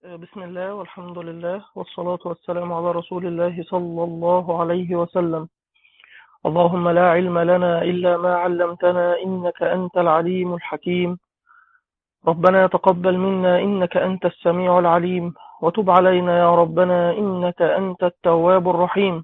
بسم الله والحمد لله والصلاة والسلام على رسول الله صلى الله عليه وسلم اللهم لا علم لنا إلا ما علمتنا إنك أنت العليم الحكيم ربنا تقبل منا إنك أنت السميع العليم وتب علينا يا ربنا إنك أنت التواب الرحيم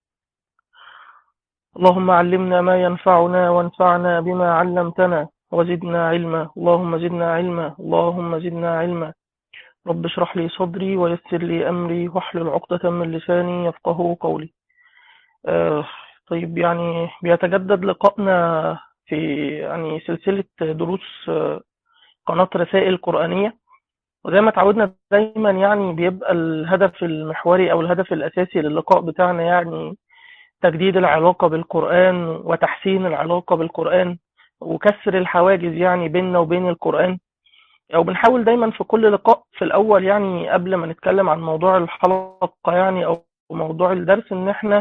اللهم علمنا ما ينفعنا وانفعنا بما علمتنا وزدنا علما اللهم زدنا علما اللهم زدنا علما رب اشرح لي صدري ويسر لي أمري واحلل عقدة من لساني يفقه قولي آه طيب يعني بيتجدد لقائنا في يعني سلسلة دروس آه، قناة رسائل قرآنية وزي ما تعودنا دايما يعني بيبقى الهدف المحوري أو الهدف الأساسي للقاء بتاعنا يعني تجديد العلاقة بالقرآن وتحسين العلاقة بالقرآن وكسر الحواجز يعني بيننا وبين القرآن أو بنحاول دايما في كل لقاء في الأول يعني قبل ما نتكلم عن موضوع الحلقة يعني أو موضوع الدرس إن إحنا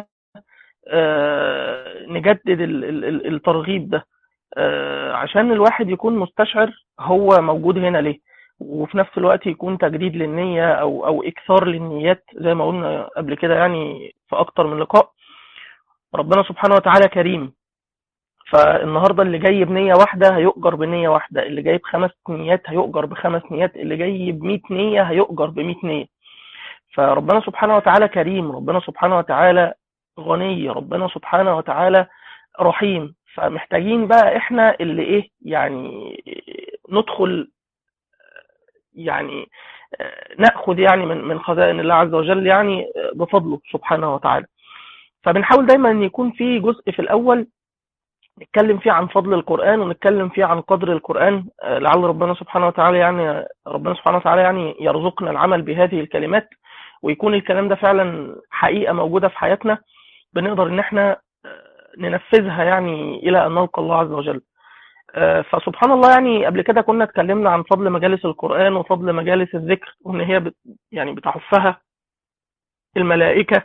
آه، نجدد ال- ال- ال- الترغيب ده آه، عشان الواحد يكون مستشعر هو موجود هنا ليه وفي نفس الوقت يكون تجديد للنية أو أو إكثار للنيات زي ما قلنا قبل كده يعني في أكتر من لقاء ربنا سبحانه وتعالى كريم فالنهارده اللي جاي بنية واحدة هيؤجر بنية واحدة اللي جاي بخمس نيات هيؤجر بخمس نيات اللي جاي ب نية هيؤجر ب نية فربنا سبحانه وتعالى كريم ربنا سبحانه وتعالى غني ربنا سبحانه وتعالى رحيم فمحتاجين بقى احنا اللي ايه يعني ندخل يعني آه، ناخذ يعني من من خزائن الله عز وجل يعني آه، بفضله سبحانه وتعالى فبنحاول دايما ان يكون في جزء في الاول نتكلم فيه عن فضل القرآن ونتكلم فيه عن قدر القرآن آه، لعل ربنا سبحانه وتعالى يعني ربنا سبحانه وتعالى يعني يرزقنا العمل بهذه الكلمات ويكون الكلام ده فعلا حقيقة موجودة في حياتنا بنقدر ان احنا آه، ننفذها يعني الى ان نلقى الله عز وجل آه، فسبحان الله يعني قبل كده كنا اتكلمنا عن فضل مجالس القرآن وفضل مجالس الذكر وان هي بت يعني بتحفها الملائكة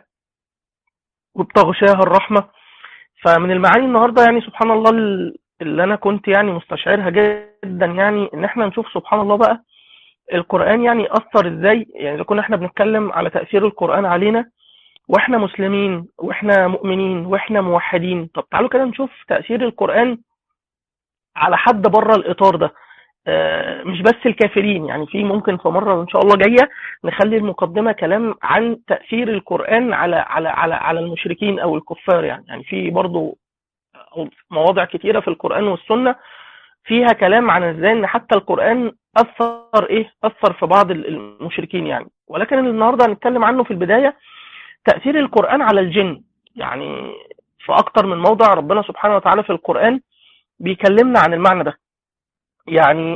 وبتغشاها الرحمة فمن المعاني النهارده يعني سبحان الله ال- اللي انا كنت يعني مستشعرها جدا يعني ان احنا نشوف سبحان الله بقى القرآن يعني أثر ازاي يعني اذا كنا احنا بنتكلم على تأثير القرآن علينا واحنا مسلمين واحنا مؤمنين واحنا موحدين طب تعالوا كده نشوف تأثير القرآن على حد بره الإطار ده آه، مش بس الكافرين يعني في ممكن في مرة إن شاء الله جاية نخلي المقدمة كلام عن تأثير القرآن على على على على المشركين أو الكفار يعني يعني في برضو أو مواضع كتيرة في القرآن والسنة فيها كلام عن ازاي ان حتى القرآن أثر ايه أثر في بعض المشركين يعني ولكن النهاردة هنتكلم عنه في البداية تأثير القرآن على الجن يعني في أكتر من موضع ربنا سبحانه وتعالى في القرآن بيكلمنا عن المعنى ده يعني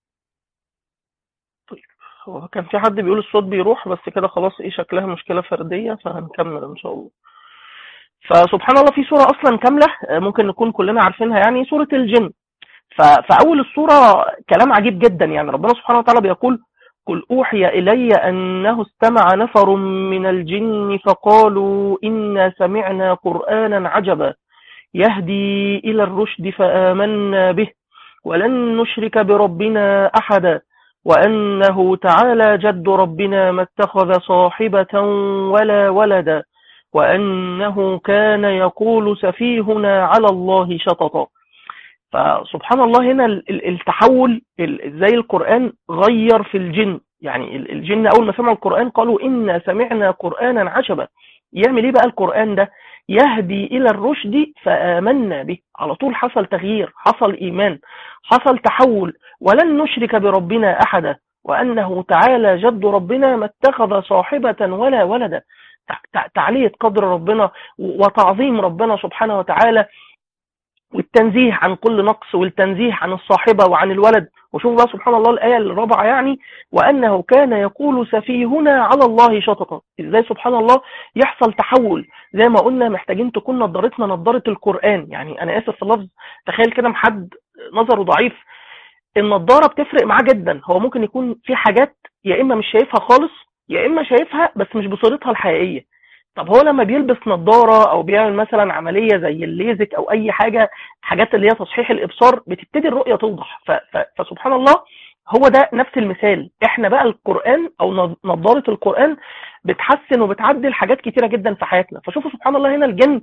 طيب هو كان في حد بيقول الصوت بيروح بس كده خلاص ايه شكلها مشكلة فردية فهنكمل ان شاء الله فسبحان الله في سورة أصلا كاملة آه، ممكن نكون كلنا عارفينها يعني سورة الجن ف- فأول السورة كلام عجيب جدا يعني ربنا سبحانه وتعالى بيقول قل أوحي إلي أنه استمع نفر من الجن فقالوا إنا سمعنا قرآنا عجبا يهدي إلى الرشد فآمنا به ولن نشرك بربنا أحدا وأنه تعالى جد ربنا ما اتخذ صاحبة ولا ولدا وأنه كان يقول سفيهنا على الله شططا فسبحان الله هنا ال- ال- التحول ال- ازاي القرآن غير في الجن يعني ال- الجن أول ما سمعوا القرآن قالوا إنا سمعنا قرآنا عجبا يعمل إيه بقى القرآن ده يهدي إلى الرشد فآمنا به على طول حصل تغيير حصل إيمان حصل تحول ولن نشرك بربنا أحدا وأنه تعالى جد ربنا ما اتخذ صاحبة ولا ولدا تع- تع- تعلية قدر ربنا وتعظيم ربنا سبحانه وتعالى والتنزيه عن كل نقص والتنزيه عن الصاحبة وعن الولد وشوف بقى سبحان الله الآية الرابعة يعني وأنه كان يقول سفيهنا على الله شططا إزاي سبحان الله يحصل تحول زي ما قلنا محتاجين تكون نظارتنا نظارة القرآن يعني أنا آسف في اللفظ تخيل كده حد نظره ضعيف النضارة بتفرق معاه جدا هو ممكن يكون في حاجات يا إما مش شايفها خالص يا إما شايفها بس مش بصورتها الحقيقية طب هو لما بيلبس نظارة أو بيعمل مثلا عملية زي الليزك أو أي حاجة حاجات اللي هي تصحيح الإبصار بتبتدي الرؤية توضح ف... ف... فسبحان الله هو ده نفس المثال احنا بقى القرآن او نظارة القرآن بتحسن وبتعدل حاجات كتيرة جدا في حياتنا فشوفوا سبحان الله هنا الجن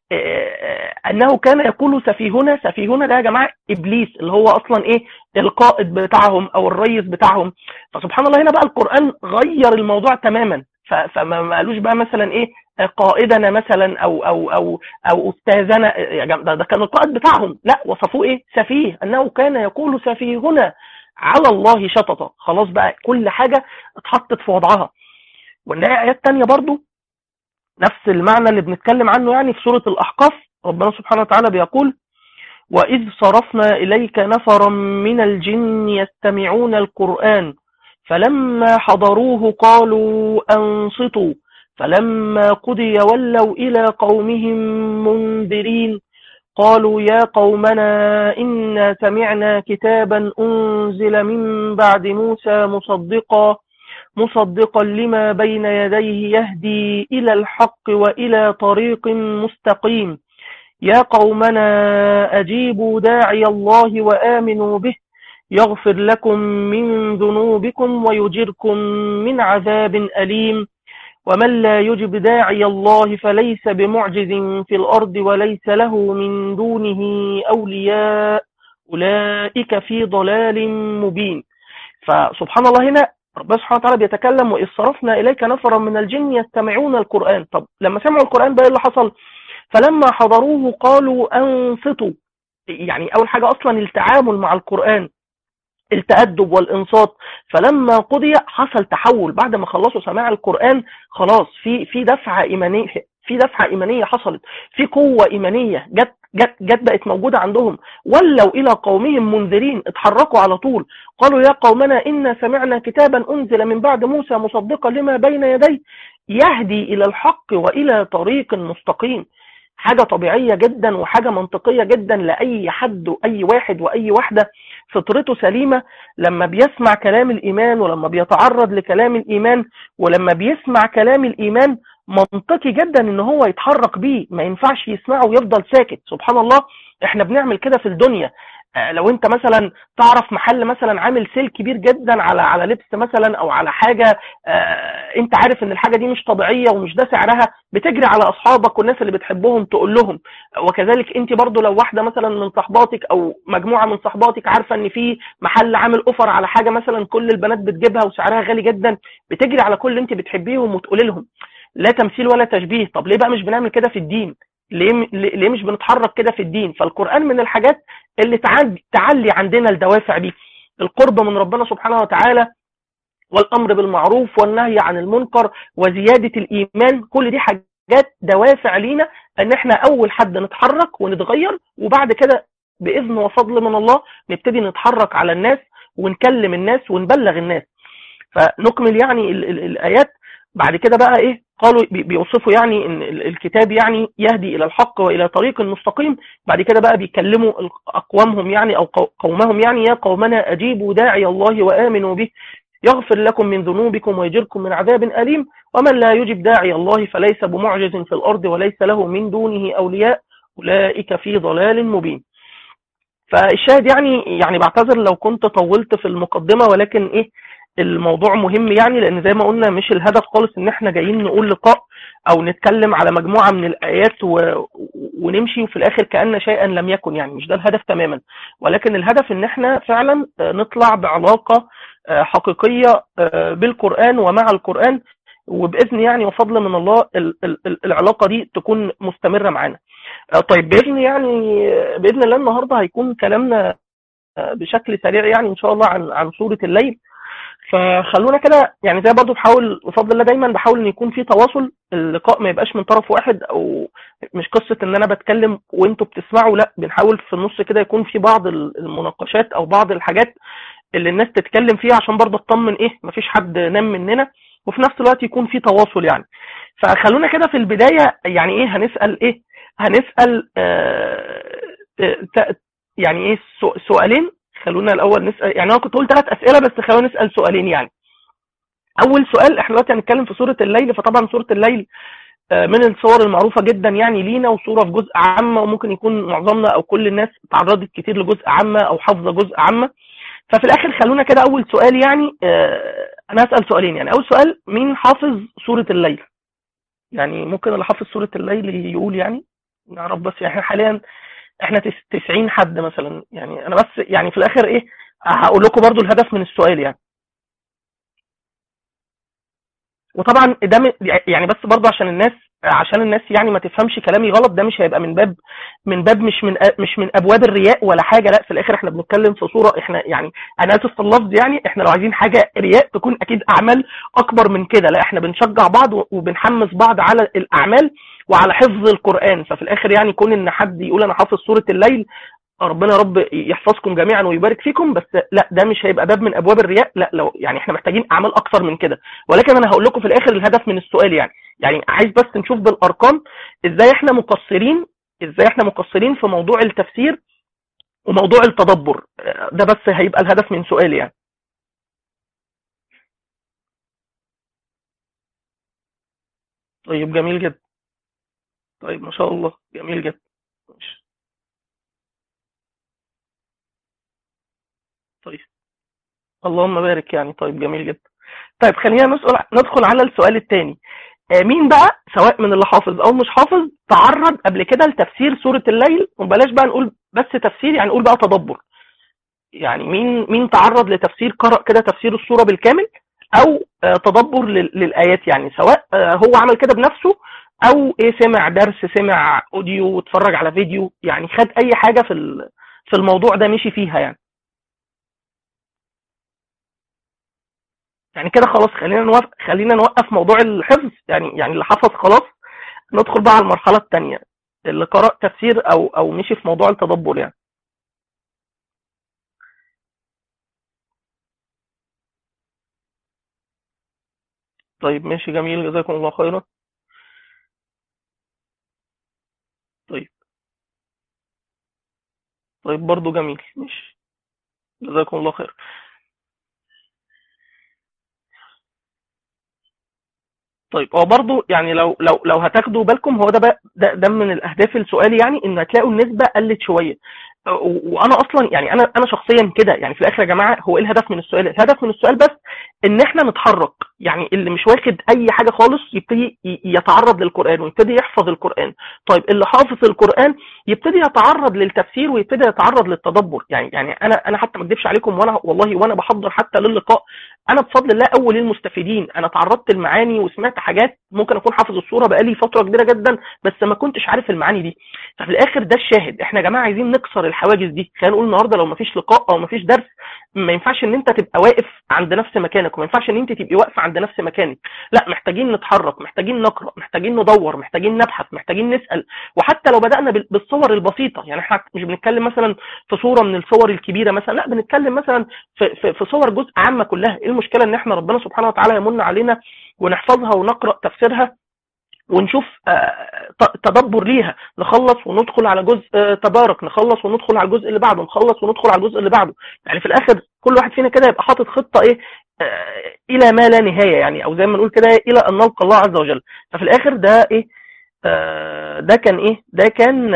انه كان يقول سفيهنا سفيهنا ده يا جماعة ابليس اللي هو اصلا ايه القائد بتاعهم او الرئيس بتاعهم فسبحان الله هنا بقى القرآن غير الموضوع تماما فما قالوش بقى مثلا ايه قائدنا مثلا او او او او استاذنا ده, ده كان القائد بتاعهم لا وصفوه ايه سفيه انه كان يقول سفيهنا على الله شططا خلاص بقى كل حاجة اتحطت في وضعها ونلاقي آيات تانية برضو نفس المعنى اللي بنتكلم عنه يعني في سورة الأحقاف ربنا سبحانه وتعالى بيقول وإذ صرفنا إليك نفرا من الجن يستمعون القرآن فلما حضروه قالوا أنصتوا فلما قضي ولوا إلى قومهم منذرين قالوا يا قومنا إنا سمعنا كتابا أنزل من بعد موسى مصدقا مصدقا لما بين يديه يهدي إلى الحق وإلى طريق مستقيم يا قومنا أجيبوا داعي الله وآمنوا به يغفر لكم من ذنوبكم ويجركم من عذاب أليم ومن لا يجب داعي الله فليس بمعجز في الأرض وليس له من دونه أولياء أولئك في ضلال مبين فسبحان الله هنا ربنا سبحانه وتعالى بيتكلم وإذ صرفنا إليك نفرا من الجن يستمعون القرآن طب لما سمعوا القرآن بقى اللي حصل فلما حضروه قالوا أنصتوا يعني أول حاجة أصلا التعامل مع القرآن التأدب والإنصات فلما قضي حصل تحول بعد ما خلصوا سماع القرآن خلاص في في دفعة إيمانية في دفعة إيمانية حصلت في قوة إيمانية جت جت جت بقت موجودة عندهم ولوا إلى قومهم منذرين اتحركوا على طول قالوا يا قومنا إنا سمعنا كتابا أنزل من بعد موسى مصدقا لما بين يديه يهدي إلى الحق وإلى طريق مستقيم حاجة طبيعية جدا وحاجة منطقية جدا لأي حد وأي واحد وأي واحدة فطرته سليمة لما بيسمع كلام الإيمان ولما بيتعرض لكلام الإيمان ولما بيسمع كلام الإيمان منطقي جدا ان هو يتحرك بيه ما ينفعش يسمعه ويفضل ساكت سبحان الله احنا بنعمل كده في الدنيا لو انت مثلا تعرف محل مثلا عامل سيل كبير جدا على على لبس مثلا او على حاجه انت عارف ان الحاجه دي مش طبيعيه ومش ده سعرها بتجري على اصحابك والناس اللي بتحبهم تقول لهم وكذلك انت برضو لو واحده مثلا من صحباتك او مجموعه من صحباتك عارفه ان في محل عامل اوفر على حاجه مثلا كل البنات بتجيبها وسعرها غالي جدا بتجري على كل اللي انت بتحبيهم وتقولي لهم لا تمثيل ولا تشبيه طب ليه بقى مش بنعمل كده في الدين ليه ليه مش بنتحرك كده في الدين فالقرآن من الحاجات اللي تعلي عندنا الدوافع دي القرب من ربنا سبحانه وتعالى والأمر بالمعروف والنهي عن المنكر وزيادة الإيمان كل دي حاجات دوافع لينا ان احنا اول حد نتحرك ونتغير وبعد كده بإذن وفضل من الله نبتدي نتحرك على الناس ونكلم الناس ونبلغ الناس فنكمل يعني ال ال الآيات بعد كده بقى ايه قالوا بيوصفوا يعني ان الكتاب يعني يهدي الى الحق والى طريق مستقيم بعد كده بقى بيكلموا اقوامهم يعني او قومهم يعني يا قومنا اجيبوا داعي الله وامنوا به يغفر لكم من ذنوبكم ويجركم من عذاب اليم ومن لا يجب داعي الله فليس بمعجز في الارض وليس له من دونه اولياء اولئك في ضلال مبين فالشاهد يعني يعني بعتذر لو كنت طولت في المقدمه ولكن ايه الموضوع مهم يعني لان زي ما قلنا مش الهدف خالص ان احنا جايين نقول لقاء او نتكلم على مجموعة من الايات و... ونمشي وفي الاخر كأن شيئا لم يكن يعني مش ده الهدف تماما ولكن الهدف ان احنا فعلا نطلع بعلاقة حقيقية بالقرآن ومع القرآن وبإذن يعني وفضل من الله العلاقة دي تكون مستمرة معانا طيب بإذن يعني بإذن الله النهاردة هيكون كلامنا بشكل سريع يعني إن شاء الله عن عن سورة الليل فخلونا كده يعني زي برضو بحاول بفضل الله دايما بحاول ان يكون في تواصل اللقاء ما يبقاش من طرف واحد او مش قصة ان انا بتكلم وانتوا بتسمعوا لا بنحاول في النص كده يكون في بعض المناقشات او بعض الحاجات اللي الناس تتكلم فيها عشان برضو اطمن ايه مفيش حد نام مننا وفي نفس الوقت يكون في تواصل يعني فخلونا كده في البداية يعني ايه هنسأل ايه هنسأل آه يعني ايه سؤالين خلونا الاول نسال يعني انا كنت قلت ثلاث اسئله بس خلونا نسال سؤالين يعني اول سؤال احنا دلوقتي هنتكلم في سوره الليل فطبعا سوره الليل من الصور المعروفه جدا يعني لينا وصوره في جزء عامه وممكن يكون معظمنا او كل الناس تعرضت كتير لجزء عامه او حافظه جزء عامه ففي الاخر خلونا كده اول سؤال يعني آه انا هسال سؤالين يعني اول سؤال مين حافظ سوره الليل يعني ممكن اللي حافظ سوره الليل يقول يعني نعرف بس يعني حاليا احنا 90 حد مثلا يعني انا بس يعني في الاخر ايه هقول لكم برضو الهدف من السؤال يعني وطبعا ده يعني بس برضو عشان الناس عشان الناس يعني ما تفهمش كلامي غلط ده مش هيبقى من باب من باب مش من مش من ابواب الرياء ولا حاجه لا في الاخر احنا بنتكلم في صوره احنا يعني انا اسف في اللفظ يعني احنا لو عايزين حاجه رياء تكون اكيد اعمال اكبر من كده لا احنا بنشجع بعض وبنحمس بعض على الاعمال وعلى حفظ القران ففي الاخر يعني كون ان حد يقول انا حافظ سوره الليل ربنا يا رب يحفظكم جميعا ويبارك فيكم بس لا ده مش هيبقى باب من ابواب الرياء لا لو يعني احنا محتاجين اعمال اكثر من كده ولكن انا هقول لكم في الاخر الهدف من السؤال يعني يعني عايز بس نشوف بالارقام ازاي احنا مقصرين ازاي احنا مقصرين في موضوع التفسير وموضوع التدبر ده بس هيبقى الهدف من سؤالي يعني طيب جميل جدا طيب ما شاء الله جميل جدا ماشي طيب اللهم بارك يعني طيب جميل جدا طيب خلينا نسأل ندخل على السؤال الثاني مين بقى سواء من اللي حافظ او مش حافظ تعرض قبل كده لتفسير سورة الليل وبلاش بقى نقول بس تفسير يعني نقول بقى تدبر يعني مين مين تعرض لتفسير قرأ كده تفسير السورة بالكامل او تدبر للآيات يعني سواء هو عمل كده بنفسه او ايه سمع درس سمع اوديو واتفرج على فيديو يعني خد اي حاجة في في الموضوع ده مشي فيها يعني يعني كده خلاص خلينا نوقف خلينا نوقف موضوع الحفظ يعني يعني اللي حفظ خلاص ندخل بقى على المرحله الثانيه اللي قرأ تفسير او او مشي في موضوع التدبر يعني طيب ماشي جميل جزاكم الله خيرا طيب طيب برضو جميل ماشي جزاكم الله خير طيب هو برضه يعني لو لو لو هتاخدوا بالكم هو ده بقى ده, ده من الاهداف السؤال يعني ان هتلاقوا النسبه قلت شويه وانا اصلا يعني انا انا شخصيا كده يعني في الاخر يا جماعه هو ايه الهدف من السؤال؟ الهدف من السؤال بس ان احنا نتحرك يعني اللي مش واخد اي حاجه خالص يبتدي يتعرض للقران ويبتدي يحفظ القران طيب اللي حافظ القران يبتدي يتعرض للتفسير ويبتدي يتعرض للتدبر يعني يعني انا انا حتى ما اكذبش عليكم وانا والله وانا بحضر حتى للقاء انا بفضل الله اول المستفيدين انا تعرضت المعاني وسمعت حاجات ممكن اكون حافظ الصوره بقالي فتره كبيره جدا بس ما كنتش عارف المعاني دي ففي الاخر ده الشاهد احنا يا جماعه عايزين نكسر الحواجز دي خلينا نقول النهارده لو ما فيش لقاء او ما فيش درس ما ينفعش ان انت تبقى واقف عند نفس مكانك وما ينفعش ان انت تبقي واقفه عند نفس مكانك لا محتاجين نتحرك محتاجين نقرا محتاجين ندور محتاجين نبحث محتاجين نسال وحتى لو بدانا بالصور البسيطه يعني احنا مش بنتكلم مثلا في صوره من الصور الكبيره مثلا لا بنتكلم مثلا في, في, في صور جزء عامه كلها ايه المشكله ان احنا ربنا سبحانه وتعالى يمن علينا ونحفظها ونقرا تفسيرها ونشوف تدبر ليها نخلص وندخل على جزء تبارك نخلص وندخل على الجزء اللي بعده نخلص وندخل على الجزء اللي بعده يعني في الاخر كل واحد فينا كده يبقى حاطط خطه ايه الى ما لا نهايه يعني او زي ما نقول كده الى ان نلقى الله عز وجل ففي الاخر ده ايه ده كان ايه ده كان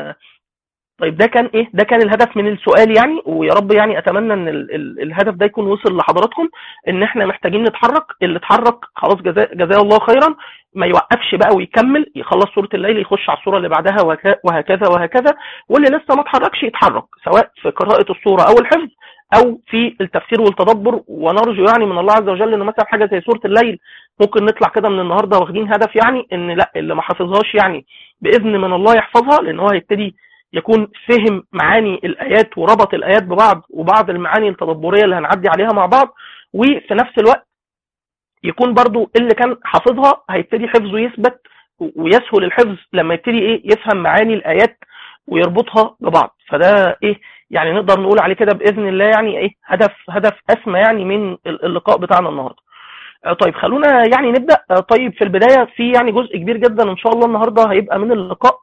طيب ده كان ايه ده كان الهدف من السؤال يعني ويا رب يعني اتمنى ان ال ال الهدف ده يكون وصل لحضراتكم ان احنا محتاجين نتحرك اللي اتحرك خلاص جزاه جزاه الله خيرا ما يوقفش بقى ويكمل يخلص سوره الليل يخش على السوره اللي بعدها وهكذا وهكذا واللي لسه ما اتحركش يتحرك سواء في قراءه السوره او الحفظ او في التفسير والتدبر ونرجو يعني من الله عز وجل انه مثلا حاجه زي سوره الليل ممكن نطلع كده من النهارده واخدين هدف يعني ان لا اللي ما حافظهاش يعني باذن من الله يحفظها لان هو هيبتدي يكون فهم معاني الايات وربط الايات ببعض وبعض المعاني التدبريه اللي هنعدي عليها مع بعض وفي نفس الوقت يكون برضو اللي كان حافظها هيبتدي حفظه يثبت ويسهل الحفظ لما يبتدي ايه يفهم معاني الايات ويربطها ببعض فده ايه يعني نقدر نقول عليه كده باذن الله يعني ايه هدف هدف اسمى يعني من اللقاء بتاعنا النهارده طيب خلونا يعني نبدا طيب في البدايه في يعني جزء كبير جدا ان شاء الله النهارده هيبقى من اللقاء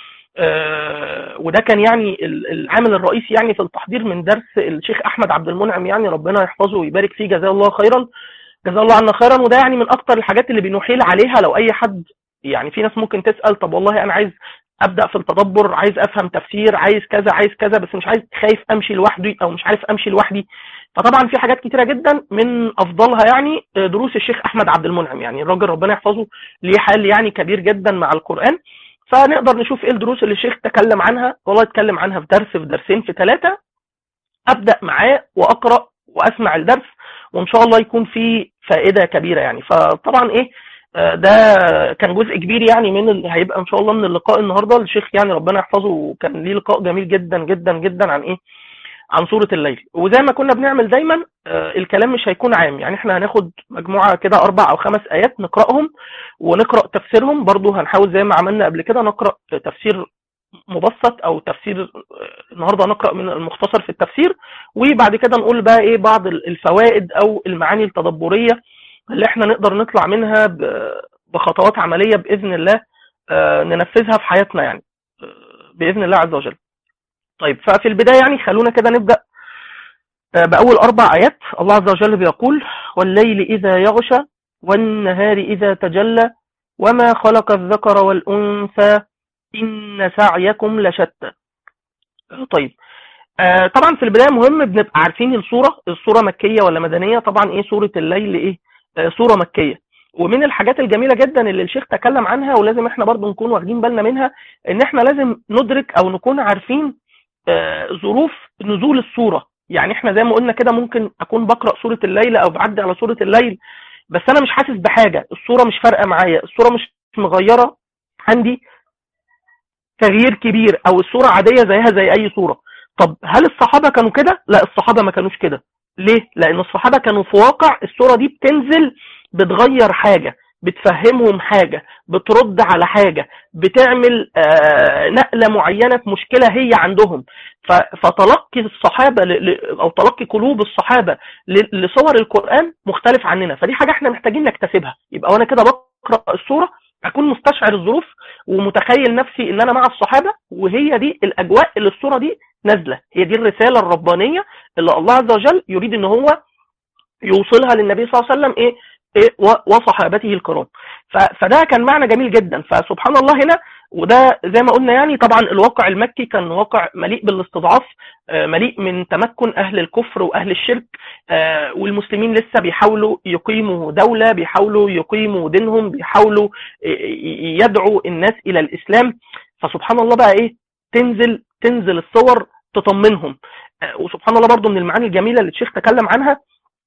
آه وده كان يعني العامل الرئيسي يعني في التحضير من درس الشيخ احمد عبد المنعم يعني ربنا يحفظه ويبارك فيه جزاه الله خيرا جزاه الله عنا خيرا وده يعني من اكتر الحاجات اللي بنحيل عليها لو اي حد يعني في ناس ممكن تسال طب والله انا عايز ابدا في التدبر عايز افهم تفسير عايز كذا عايز كذا بس مش عايز خايف امشي لوحدي او مش عارف امشي لوحدي فطبعا في حاجات كتيره جدا من افضلها يعني دروس الشيخ احمد عبد المنعم يعني الراجل ربنا يحفظه ليه حال يعني كبير جدا مع القران فنقدر نشوف ايه الدروس اللي الشيخ تكلم عنها والله اتكلم عنها في درس في درسين في ثلاثه ابدا معاه واقرا واسمع الدرس وان شاء الله يكون في فائده كبيره يعني فطبعا ايه ده كان جزء كبير يعني من اللي هيبقى ان شاء الله من اللقاء النهارده الشيخ يعني ربنا يحفظه كان ليه لقاء جميل جدا جدا جدا عن ايه عن سوره الليل وزي ما كنا بنعمل دايما الكلام مش هيكون عام يعني احنا هناخد مجموعه كده اربع او خمس ايات نقراهم ونقرا تفسيرهم برضو هنحاول زي ما عملنا قبل كده نقرا تفسير مبسط او تفسير النهارده نقرا من المختصر في التفسير وبعد كده نقول بقى ايه بعض الفوائد او المعاني التدبريه اللي احنا نقدر نطلع منها بخطوات عمليه باذن الله ننفذها في حياتنا يعني باذن الله عز وجل. طيب ففي البدايه يعني خلونا كده نبدا باول اربع ايات الله عز وجل بيقول والليل اذا يغشى والنهار اذا تجلى وما خلق الذكر والانثى ان سعيكم لشتى. طيب آه طبعا في البدايه مهم بنبقى عارفين الصوره الصوره مكيه ولا مدنيه طبعا ايه سوره الليل ايه آه صوره مكيه ومن الحاجات الجميله جدا اللي الشيخ تكلم عنها ولازم احنا برضو نكون واخدين بالنا منها ان احنا لازم ندرك او نكون عارفين آه ظروف نزول الصوره يعني احنا زي ما قلنا كده ممكن اكون بقرا سوره الليل او بعدي على سوره الليل بس انا مش حاسس بحاجه الصوره مش فارقه معايا الصوره مش مغيره عندي تغيير كبير او الصوره عاديه زيها زي اي صوره طب هل الصحابه كانوا كده لا الصحابه ما كانوش كده ليه لان الصحابه كانوا في واقع الصوره دي بتنزل بتغير حاجه بتفهمهم حاجه بترد على حاجه بتعمل آه نقله معينه في مشكله هي عندهم فتلقي الصحابه او تلقي قلوب الصحابه لصور القران مختلف عننا فدي حاجه احنا محتاجين نكتسبها يبقى وانا كده بقرا الصوره اكون مستشعر الظروف ومتخيل نفسي ان انا مع الصحابه وهي دي الاجواء اللي الصوره دي نازله هي دي الرساله الربانيه اللي الله عز وجل يريد ان هو يوصلها للنبي صلى الله عليه وسلم ايه, إيه وصحابته الكرام فده كان معنى جميل جدا فسبحان الله هنا وده زي ما قلنا يعني طبعا الواقع المكي كان واقع مليء بالاستضعاف مليء من تمكن اهل الكفر واهل الشرك والمسلمين لسه بيحاولوا يقيموا دوله بيحاولوا يقيموا دينهم بيحاولوا يدعوا الناس الى الاسلام فسبحان الله بقى ايه تنزل تنزل الصور تطمنهم وسبحان الله برضو من المعاني الجميله اللي الشيخ تكلم عنها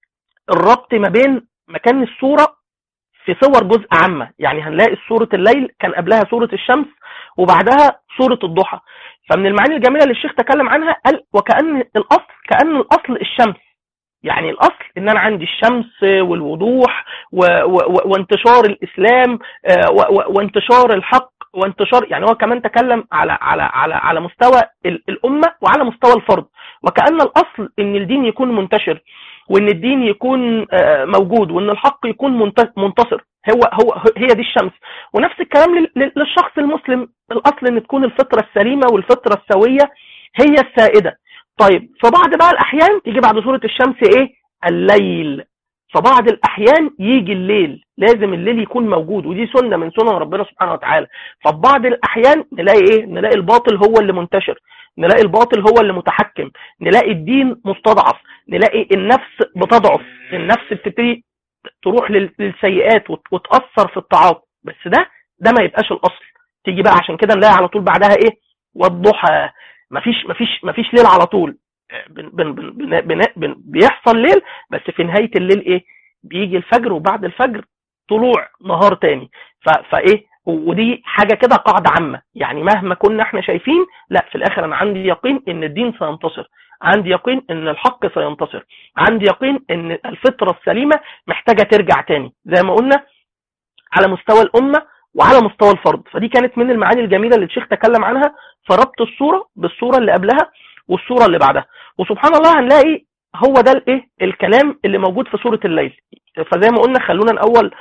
الربط ما بين مكان الصوره في صور جزء عامه يعني هنلاقي سوره الليل كان قبلها سوره الشمس وبعدها سوره الضحى فمن المعاني الجميله اللي الشيخ تكلم عنها قال وكان الاصل كان الاصل الشمس يعني الاصل ان انا عندي الشمس والوضوح و و وانتشار الاسلام وانتشار الحق وانتشار يعني هو كمان تكلم على على على على مستوى الامه وعلى مستوى الفرد وكان الاصل ان الدين يكون منتشر وان الدين يكون موجود وان الحق يكون منتصر هو هو هي دي الشمس ونفس الكلام للشخص المسلم الاصل ان تكون الفطره السليمه والفطره السويه هي السائده طيب في بعض بقى الاحيان تيجي بعد سوره الشمس ايه الليل فبعض الاحيان يجي الليل لازم الليل يكون موجود ودي سنه من سنن ربنا سبحانه وتعالى ففي بعض الاحيان نلاقي ايه نلاقي الباطل هو اللي منتشر نلاقي الباطل هو اللي متحكم نلاقي الدين مستضعف نلاقي النفس بتضعف النفس بتبتدي تروح للسيئات وتاثر في الطاعات بس ده ده ما يبقاش الاصل تيجي بقى عشان كده نلاقي على طول بعدها ايه والضحى مفيش مفيش مفيش ليل على طول بن بن بن بن بن بيحصل ليل بس في نهايه الليل ايه بيجي الفجر وبعد الفجر طلوع نهار تاني فايه ودي حاجه كده قاعده عامه يعني مهما كنا احنا شايفين لا في الاخر انا عندي يقين ان الدين سينتصر عندي يقين ان الحق سينتصر عندي يقين ان الفطره السليمه محتاجه ترجع تاني زي ما قلنا على مستوى الامه وعلى مستوى الفرد فدي كانت من المعاني الجميله اللي الشيخ تكلم عنها فربط الصوره بالصوره اللي قبلها والصوره اللي بعدها وسبحان الله هنلاقي هو ده الايه الكلام اللي موجود في سوره الليل فزي ما قلنا خلونا الاول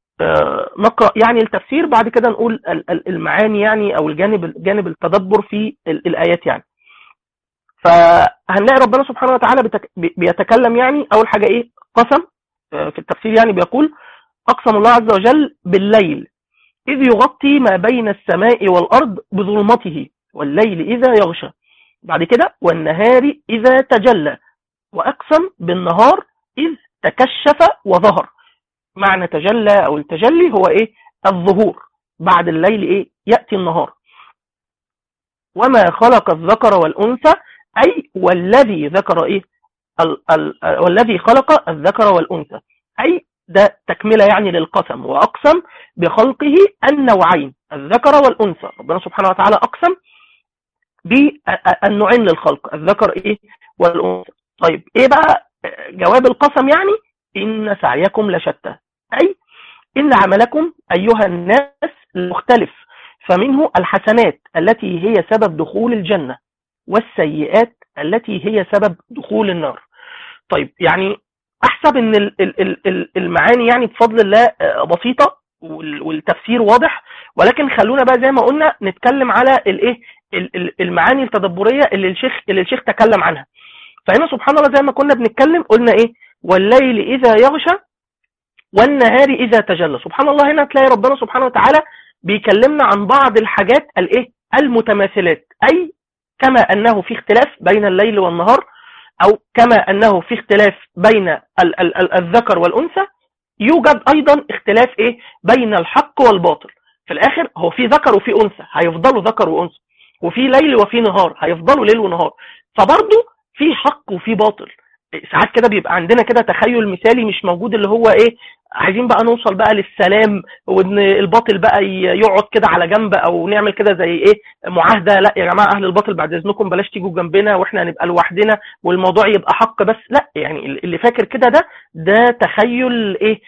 نقرا يعني التفسير بعد كده نقول المعاني يعني او الجانب جانب التدبر في الايات يعني فهنلاقي ربنا سبحانه وتعالى بيتكلم يعني اول حاجه ايه قسم في التفسير يعني بيقول اقسم الله عز وجل بالليل إذ يغطي ما بين السماء والأرض بظلمته والليل إذا يغشى بعد كده والنهار إذا تجلى وأقسم بالنهار إذ تكشف وظهر معنى تجلى أو التجلي هو إيه الظهور بعد الليل إيه يأتي النهار وما خلق الذكر والأنثى أي والذي ذكر إيه ال ال والذي خلق الذكر والأنثى أي ده تكملة يعني للقسم وأقسم بخلقه النوعين الذكر والأنثى ربنا سبحانه وتعالى أقسم بالنوعين للخلق الذكر إيه والأنثى طيب إيه بقى جواب القسم يعني إن سعيكم لشتى أي إن عملكم أيها الناس مختلف فمنه الحسنات التي هي سبب دخول الجنة والسيئات التي هي سبب دخول النار طيب يعني احسب ان المعاني يعني بفضل الله بسيطه والتفسير واضح ولكن خلونا بقى زي ما قلنا نتكلم على الايه المعاني التدبريه اللي الشيخ اللي الشيخ تكلم عنها فهنا سبحان الله زي ما كنا بنتكلم قلنا ايه والليل اذا يغشى والنهار اذا تجلى سبحان الله هنا تلاقي ربنا سبحانه وتعالى بيكلمنا عن بعض الحاجات الايه المتماثلات اي كما انه في اختلاف بين الليل والنهار او كما انه في اختلاف بين ال ال ال الذكر والانثى يوجد ايضا اختلاف ايه بين الحق والباطل في الاخر هو في ذكر وفي انثى هيفضلوا ذكر وانثى وفي ليل وفي نهار هيفضلوا ليل ونهار فبرضه في حق وفي باطل ساعات كده بيبقى عندنا كده تخيل مثالي مش موجود اللي هو ايه عايزين بقى نوصل بقى للسلام وان الباطل بقى يقعد كده على جنب او نعمل كده زي ايه معاهده لا يا جماعه اهل الباطل بعد اذنكم بلاش تيجوا جنبنا واحنا هنبقى لوحدنا والموضوع يبقى حق بس لا يعني اللي فاكر كده ده ده تخيل ايه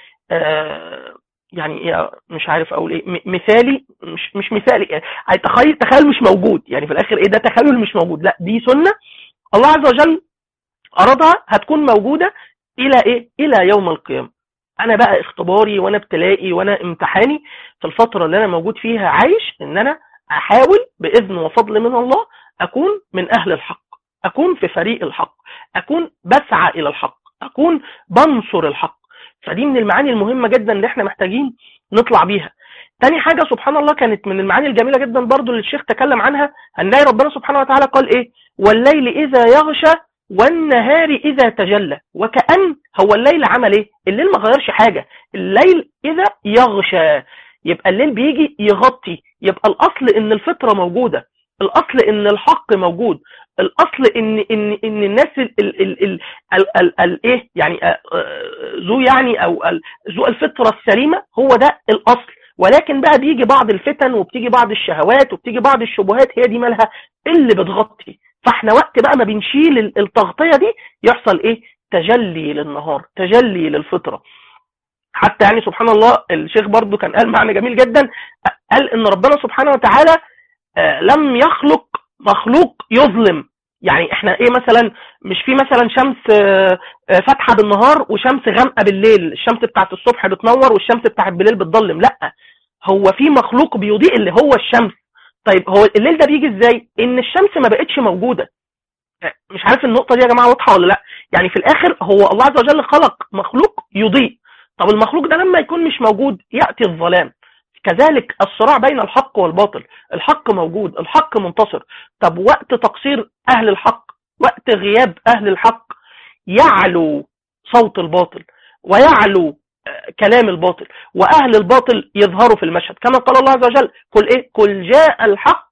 آه يعني مش عارف اقول ايه مثالي مش مش مثالي يعني تخيل تخيل مش موجود يعني في الاخر ايه ده تخيل مش موجود لا دي سنه الله عز وجل ارادها هتكون موجوده الى ايه الى يوم القيامه انا بقى اختباري وانا ابتلائي وانا امتحاني في الفتره اللي انا موجود فيها عايش ان انا احاول باذن وفضل من الله اكون من اهل الحق اكون في فريق الحق اكون بسعى الى الحق اكون بنصر الحق فدي من المعاني المهمه جدا اللي احنا محتاجين نطلع بيها تاني حاجة سبحان الله كانت من المعاني الجميلة جدا برضو اللي الشيخ تكلم عنها هنلاقي ربنا سبحانه وتعالى قال ايه والليل اذا يغشى والنهار إذا تجلى وكأن هو الليل عمل إيه؟ الليل ما غيرش حاجة الليل إذا يغشى يبقى الليل بيجي يغطي يبقى الأصل إن الفطرة موجودة الأصل إن الحق موجود الأصل إن إن إن الناس ال ال ال ال ال ال ال إيه يعني ذو يعني أو ذو الفطرة السليمة هو ده الأصل ولكن بقى بيجي بعض الفتن وبتيجي بعض الشهوات وبتيجي بعض الشبهات هي دي مالها اللي بتغطي فاحنا وقت بقى ما بنشيل التغطية دي يحصل ايه تجلي للنهار تجلي للفطرة حتى يعني سبحان الله الشيخ برضو كان قال معنى جميل جدا قال ان ربنا سبحانه وتعالى لم يخلق مخلوق يظلم يعني احنا ايه مثلا مش في مثلا شمس فاتحه بالنهار وشمس غامقه بالليل الشمس بتاعت الصبح بتنور والشمس بتاعت بالليل بتضلم لا هو في مخلوق بيضيء اللي هو الشمس طيب هو الليل ده بيجي ازاي ان الشمس ما بقتش موجوده مش عارف النقطه دي يا جماعه واضحه ولا لا يعني في الاخر هو الله عز وجل خلق مخلوق يضيء طب المخلوق ده لما يكون مش موجود ياتي الظلام كذلك الصراع بين الحق والباطل الحق موجود الحق منتصر طب وقت تقصير اهل الحق وقت غياب اهل الحق يعلو صوت الباطل ويعلو كلام الباطل واهل الباطل يظهروا في المشهد كما قال الله عز وجل قل ايه قل جاء الحق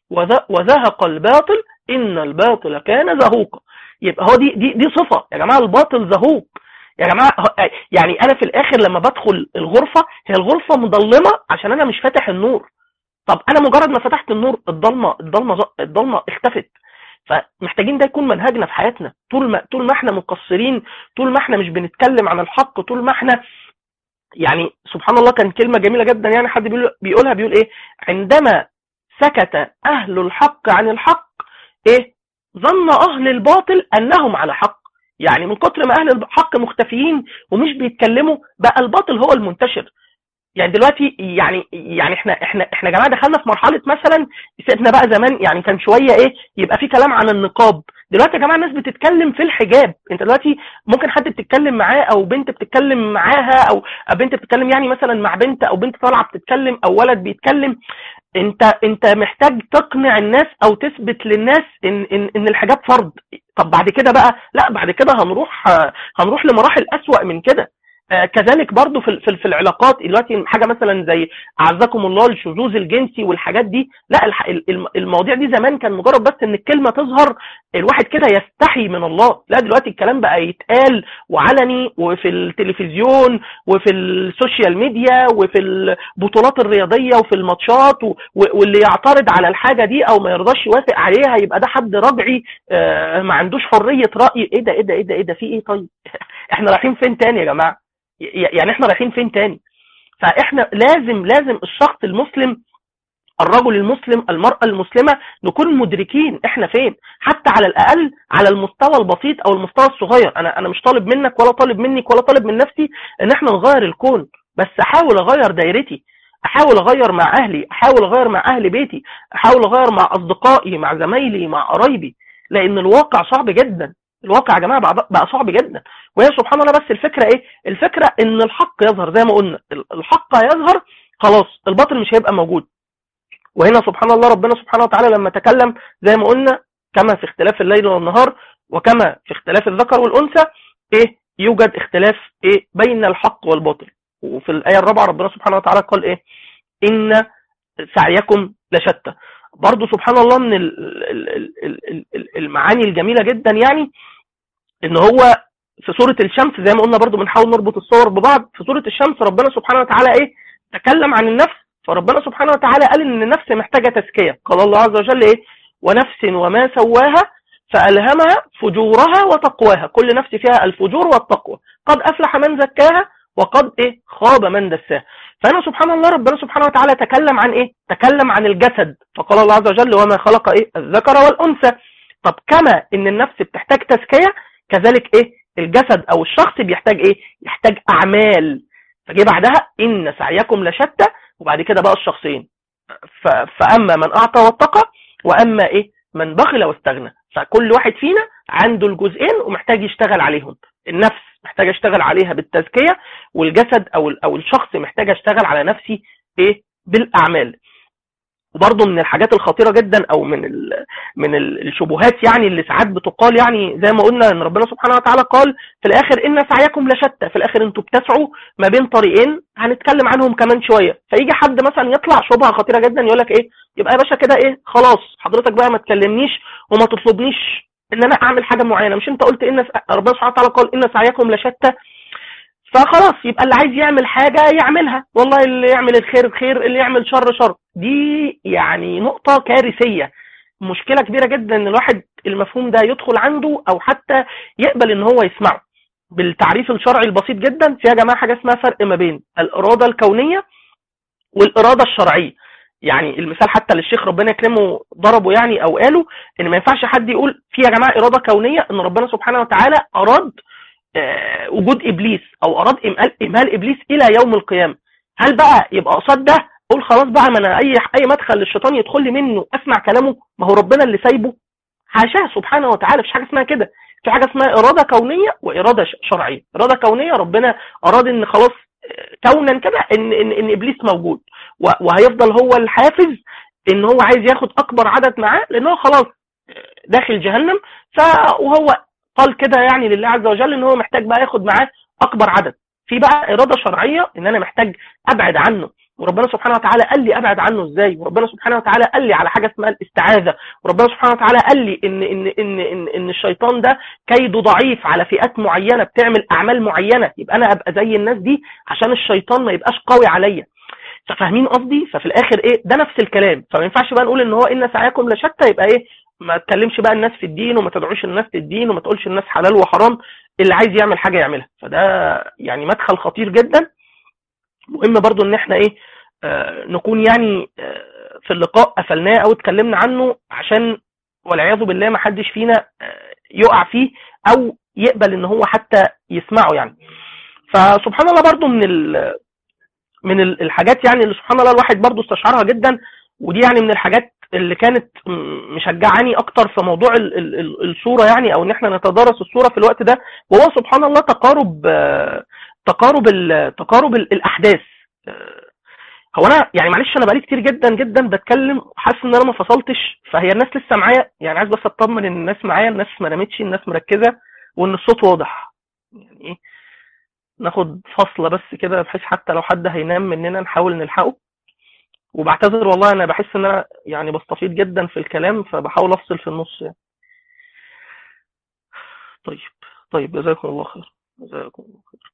وزهق الباطل ان الباطل كان زهوقا يبقى هو دي دي دي صفه يا جماعه الباطل زهوق يا جماعه يعني انا في الاخر لما بدخل الغرفه هي الغرفه مظلمه عشان انا مش فاتح النور طب انا مجرد ما فتحت النور الضلمه الضلمه الضلمه اختفت فمحتاجين ده يكون منهجنا في حياتنا طول ما طول ما احنا مقصرين طول ما احنا مش بنتكلم عن الحق طول ما احنا يعني سبحان الله كان كلمه جميله جدا يعني حد بيقول بيقولها بيقول ايه عندما سكت اهل الحق عن الحق ايه ظن اهل الباطل انهم على حق يعني من كتر ما اهل الحق مختفيين ومش بيتكلموا بقى الباطل هو المنتشر يعني دلوقتي يعني يعني احنا احنا احنا يا جماعه دخلنا في مرحله مثلا سيبنا بقى زمان يعني كان شويه ايه يبقى في كلام عن النقاب دلوقتي يا جماعه الناس بتتكلم في الحجاب انت دلوقتي ممكن حد بتتكلم معاه او بنت بتتكلم معاها او بنت بتتكلم يعني مثلا مع بنت او بنت طالعه بتتكلم او ولد بيتكلم انت انت محتاج تقنع الناس او تثبت للناس ان ان, إن الحجاب فرض طب بعد كده بقى لا بعد كده هنروح هنروح لمراحل اسوأ من كده آه، كذلك برضو في في العلاقات دلوقتي حاجه مثلا زي اعزكم الله الشذوذ الجنسي والحاجات دي لا المواضيع دي زمان كان مجرد بس ان الكلمه تظهر الواحد كده يستحي من الله لا دلوقتي الكلام بقى يتقال وعلني وفي التلفزيون وفي السوشيال ميديا وفي البطولات الرياضيه وفي الماتشات واللي يعترض على الحاجه دي او ما يرضاش يوافق عليها يبقى ده حد رجعي آه، ما عندوش حريه راي ايه ده ايه ده ايه ده ايه ده في ايه طيب احنا رايحين فين تاني يا جماعه يعني احنا رايحين فين تاني فاحنا لازم لازم الشخص المسلم الرجل المسلم المرأة المسلمة نكون مدركين احنا فين حتى على الاقل على المستوى البسيط او المستوى الصغير انا انا مش طالب منك ولا طالب منك ولا طالب من نفسي ان احنا نغير الكون بس احاول اغير دايرتي احاول اغير مع اهلي احاول اغير مع اهل بيتي احاول اغير مع اصدقائي مع زمايلي مع قرايبي لان الواقع صعب جدا الواقع يا جماعه بقى صعب جدا وهي سبحان الله بس الفكره ايه الفكره ان الحق يظهر زي ما قلنا الحق يظهر خلاص الباطل مش هيبقى موجود وهنا سبحان الله ربنا سبحانه وتعالى لما تكلم زي ما قلنا كما في اختلاف الليل والنهار وكما في اختلاف الذكر والانثى ايه يوجد اختلاف ايه بين الحق والباطل وفي الايه الرابعه ربنا سبحانه وتعالى قال ايه ان سعيكم لشتى برضو سبحان الله من المعاني الجميلة جدا يعني ان هو في سورة الشمس زي ما قلنا برضو بنحاول نربط الصور ببعض في سورة الشمس ربنا سبحانه وتعالى ايه تكلم عن النفس فربنا سبحانه وتعالى قال ان النفس محتاجة تزكية قال الله عز وجل ايه ونفس وما سواها فألهمها فجورها وتقواها كل نفس فيها الفجور والتقوى قد أفلح من زكاها وقد ايه خاب من دساها فهنا سبحان الله ربنا سبحانه وتعالى تكلم عن ايه تكلم عن الجسد فقال الله عز وجل وما خلق ايه الذكر والانثى طب كما ان النفس بتحتاج تزكيه كذلك ايه الجسد او الشخص بيحتاج ايه يحتاج اعمال فجي بعدها ان سعيكم لشتى وبعد كده بقى الشخصين فاما من اعطى واتقى واما ايه من بخل واستغنى فكل واحد فينا عنده الجزئين ومحتاج يشتغل عليهم النفس محتاج اشتغل عليها بالتزكيه والجسد او او الشخص محتاج اشتغل على نفسي ايه بالاعمال وبرضه من الحاجات الخطيره جدا او من من الشبهات يعني اللي ساعات بتقال يعني زي ما قلنا ان ربنا سبحانه وتعالى قال في الاخر ان سعيكم لشتى في الاخر انتوا بتسعوا ما بين طريقين هنتكلم عنهم كمان شويه فيجي حد مثلا يطلع شبهه خطيره جدا يقول لك ايه يبقى يا باشا كده ايه خلاص حضرتك بقى ما تكلمنيش وما تطلبنيش ان انا اعمل حاجه معينه مش انت قلت ان ربنا سبحانه وتعالى قال ان سعيكم لشتى فخلاص يبقى اللي عايز يعمل حاجه يعملها والله اللي يعمل الخير خير اللي يعمل شر شر دي يعني نقطه كارثيه مشكله كبيره جدا ان الواحد المفهوم ده يدخل عنده او حتى يقبل ان هو يسمعه بالتعريف الشرعي البسيط جدا في يا جماعه حاجه اسمها فرق ما بين الاراده الكونيه والاراده الشرعيه يعني المثال حتى للشيخ ربنا يكرمه ضربه يعني او قاله ان ما ينفعش حد يقول في يا جماعه اراده كونيه ان ربنا سبحانه وتعالى اراد آه وجود ابليس او اراد امهال, إمهال ابليس الى يوم القيامه هل بقى يبقى قصاد ده قول خلاص بقى ما انا اي اي مدخل للشيطان يدخل لي منه اسمع كلامه ما هو ربنا اللي سايبه حاشاه سبحانه وتعالى مفيش حاجه اسمها كده في حاجه اسمها اراده كونيه واراده شرعيه اراده كونيه ربنا اراد ان خلاص آه، كونا كده ان ان, إن ابليس موجود وهيفضل هو الحافز ان هو عايز ياخد اكبر عدد معاه لان هو خلاص داخل جهنم ف وهو قال كده يعني لله عز وجل ان هو محتاج بقى ياخد معاه اكبر عدد في بقى اراده شرعيه ان انا محتاج ابعد عنه وربنا سبحانه وتعالى قال لي ابعد عنه ازاي وربنا سبحانه وتعالى قال لي على حاجه اسمها الاستعاذه وربنا سبحانه وتعالى قال لي ان ان ان ان, إن الشيطان ده كيده ضعيف على فئات معينه بتعمل اعمال معينه يبقى انا ابقى زي الناس دي عشان الشيطان ما يبقاش قوي عليا فاهمين قصدي ففي الاخر ايه ده نفس الكلام فما ينفعش بقى نقول ان هو ان سعيكم لشتى يبقى ايه ما تكلمش بقى الناس في الدين وما تدعوش الناس للدين وما تقولش الناس حلال وحرام اللي عايز يعمل حاجه يعملها فده يعني مدخل خطير جدا مهم برضو ان احنا ايه آه نكون يعني آه في اللقاء قفلناه او اتكلمنا عنه عشان والعياذ بالله ما حدش فينا آه يقع فيه او يقبل ان هو حتى يسمعه يعني فسبحان الله برضو من من ال- الحاجات يعني اللي سبحان الله الواحد برضو استشعرها جدا ودي يعني من الحاجات اللي كانت م- مشجعاني اكتر في موضوع ال- ال- ال- الصوره يعني او ان احنا نتدارس الصوره في الوقت ده وهو سبحان الله تقارب آه، تقارب ال- تقارب ال- الاحداث آه، هو انا يعني معلش انا بقالي كتير جدا جدا بتكلم حاسس ان انا ما فصلتش فهي الناس لسه معايا يعني عايز بس اطمن ان الناس معايا الناس ما نامتش الناس مركزه وان الصوت واضح يعني ايه ناخد فاصله بس كده بحيث حتى لو حد هينام مننا نحاول نلحقه وبعتذر والله انا بحس ان انا يعني بستفيض جدا في الكلام فبحاول افصل في النص يعني. طيب طيب جزاكم الله خير جزاكم الله خير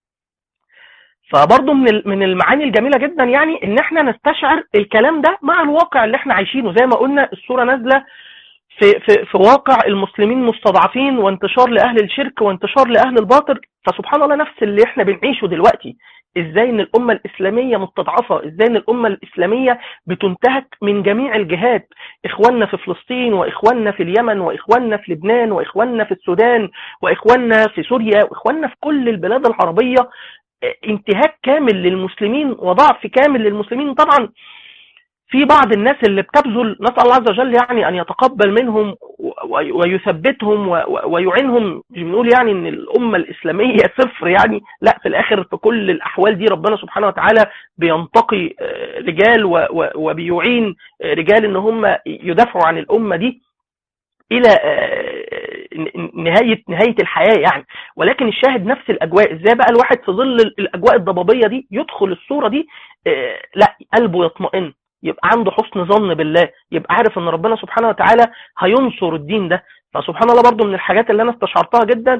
فبرضه من ال- من المعاني الجميله جدا يعني ان احنا نستشعر الكلام ده مع الواقع اللي احنا عايشينه زي ما قلنا الصوره نازله في في في واقع المسلمين مستضعفين وانتشار لاهل الشرك وانتشار لاهل الباطل فسبحان الله نفس اللي احنا بنعيشه دلوقتي ازاي ان الامه الاسلاميه مستضعفه ازاي ان الامه الاسلاميه بتنتهك من جميع الجهات اخواننا في فلسطين واخواننا في اليمن واخواننا في لبنان واخواننا في السودان واخواننا في سوريا واخواننا في كل البلاد العربيه انتهاك كامل للمسلمين وضعف كامل للمسلمين طبعا في بعض الناس اللي بتبذل نسأل الله عز وجل يعني أن يتقبل منهم و- ويثبتهم و- و- ويعينهم مش بنقول يعني أن الأمة الإسلامية صفر يعني لا في الآخر في كل الأحوال دي ربنا سبحانه وتعالى بينتقي آه، رجال و- و- وبيعين آه، رجال أن هم يدافعوا عن الأمة دي الى آه، ن- نهايه نهايه الحياه يعني ولكن الشاهد نفس الاجواء ازاي بقى الواحد في ظل الاجواء الضبابيه دي يدخل الصوره دي آه، لا قلبه يطمئن يبقى عنده حسن ظن بالله يبقى عارف ان ربنا سبحانه وتعالى هينصر الدين ده فسبحان الله برضو من الحاجات اللي انا استشعرتها جدا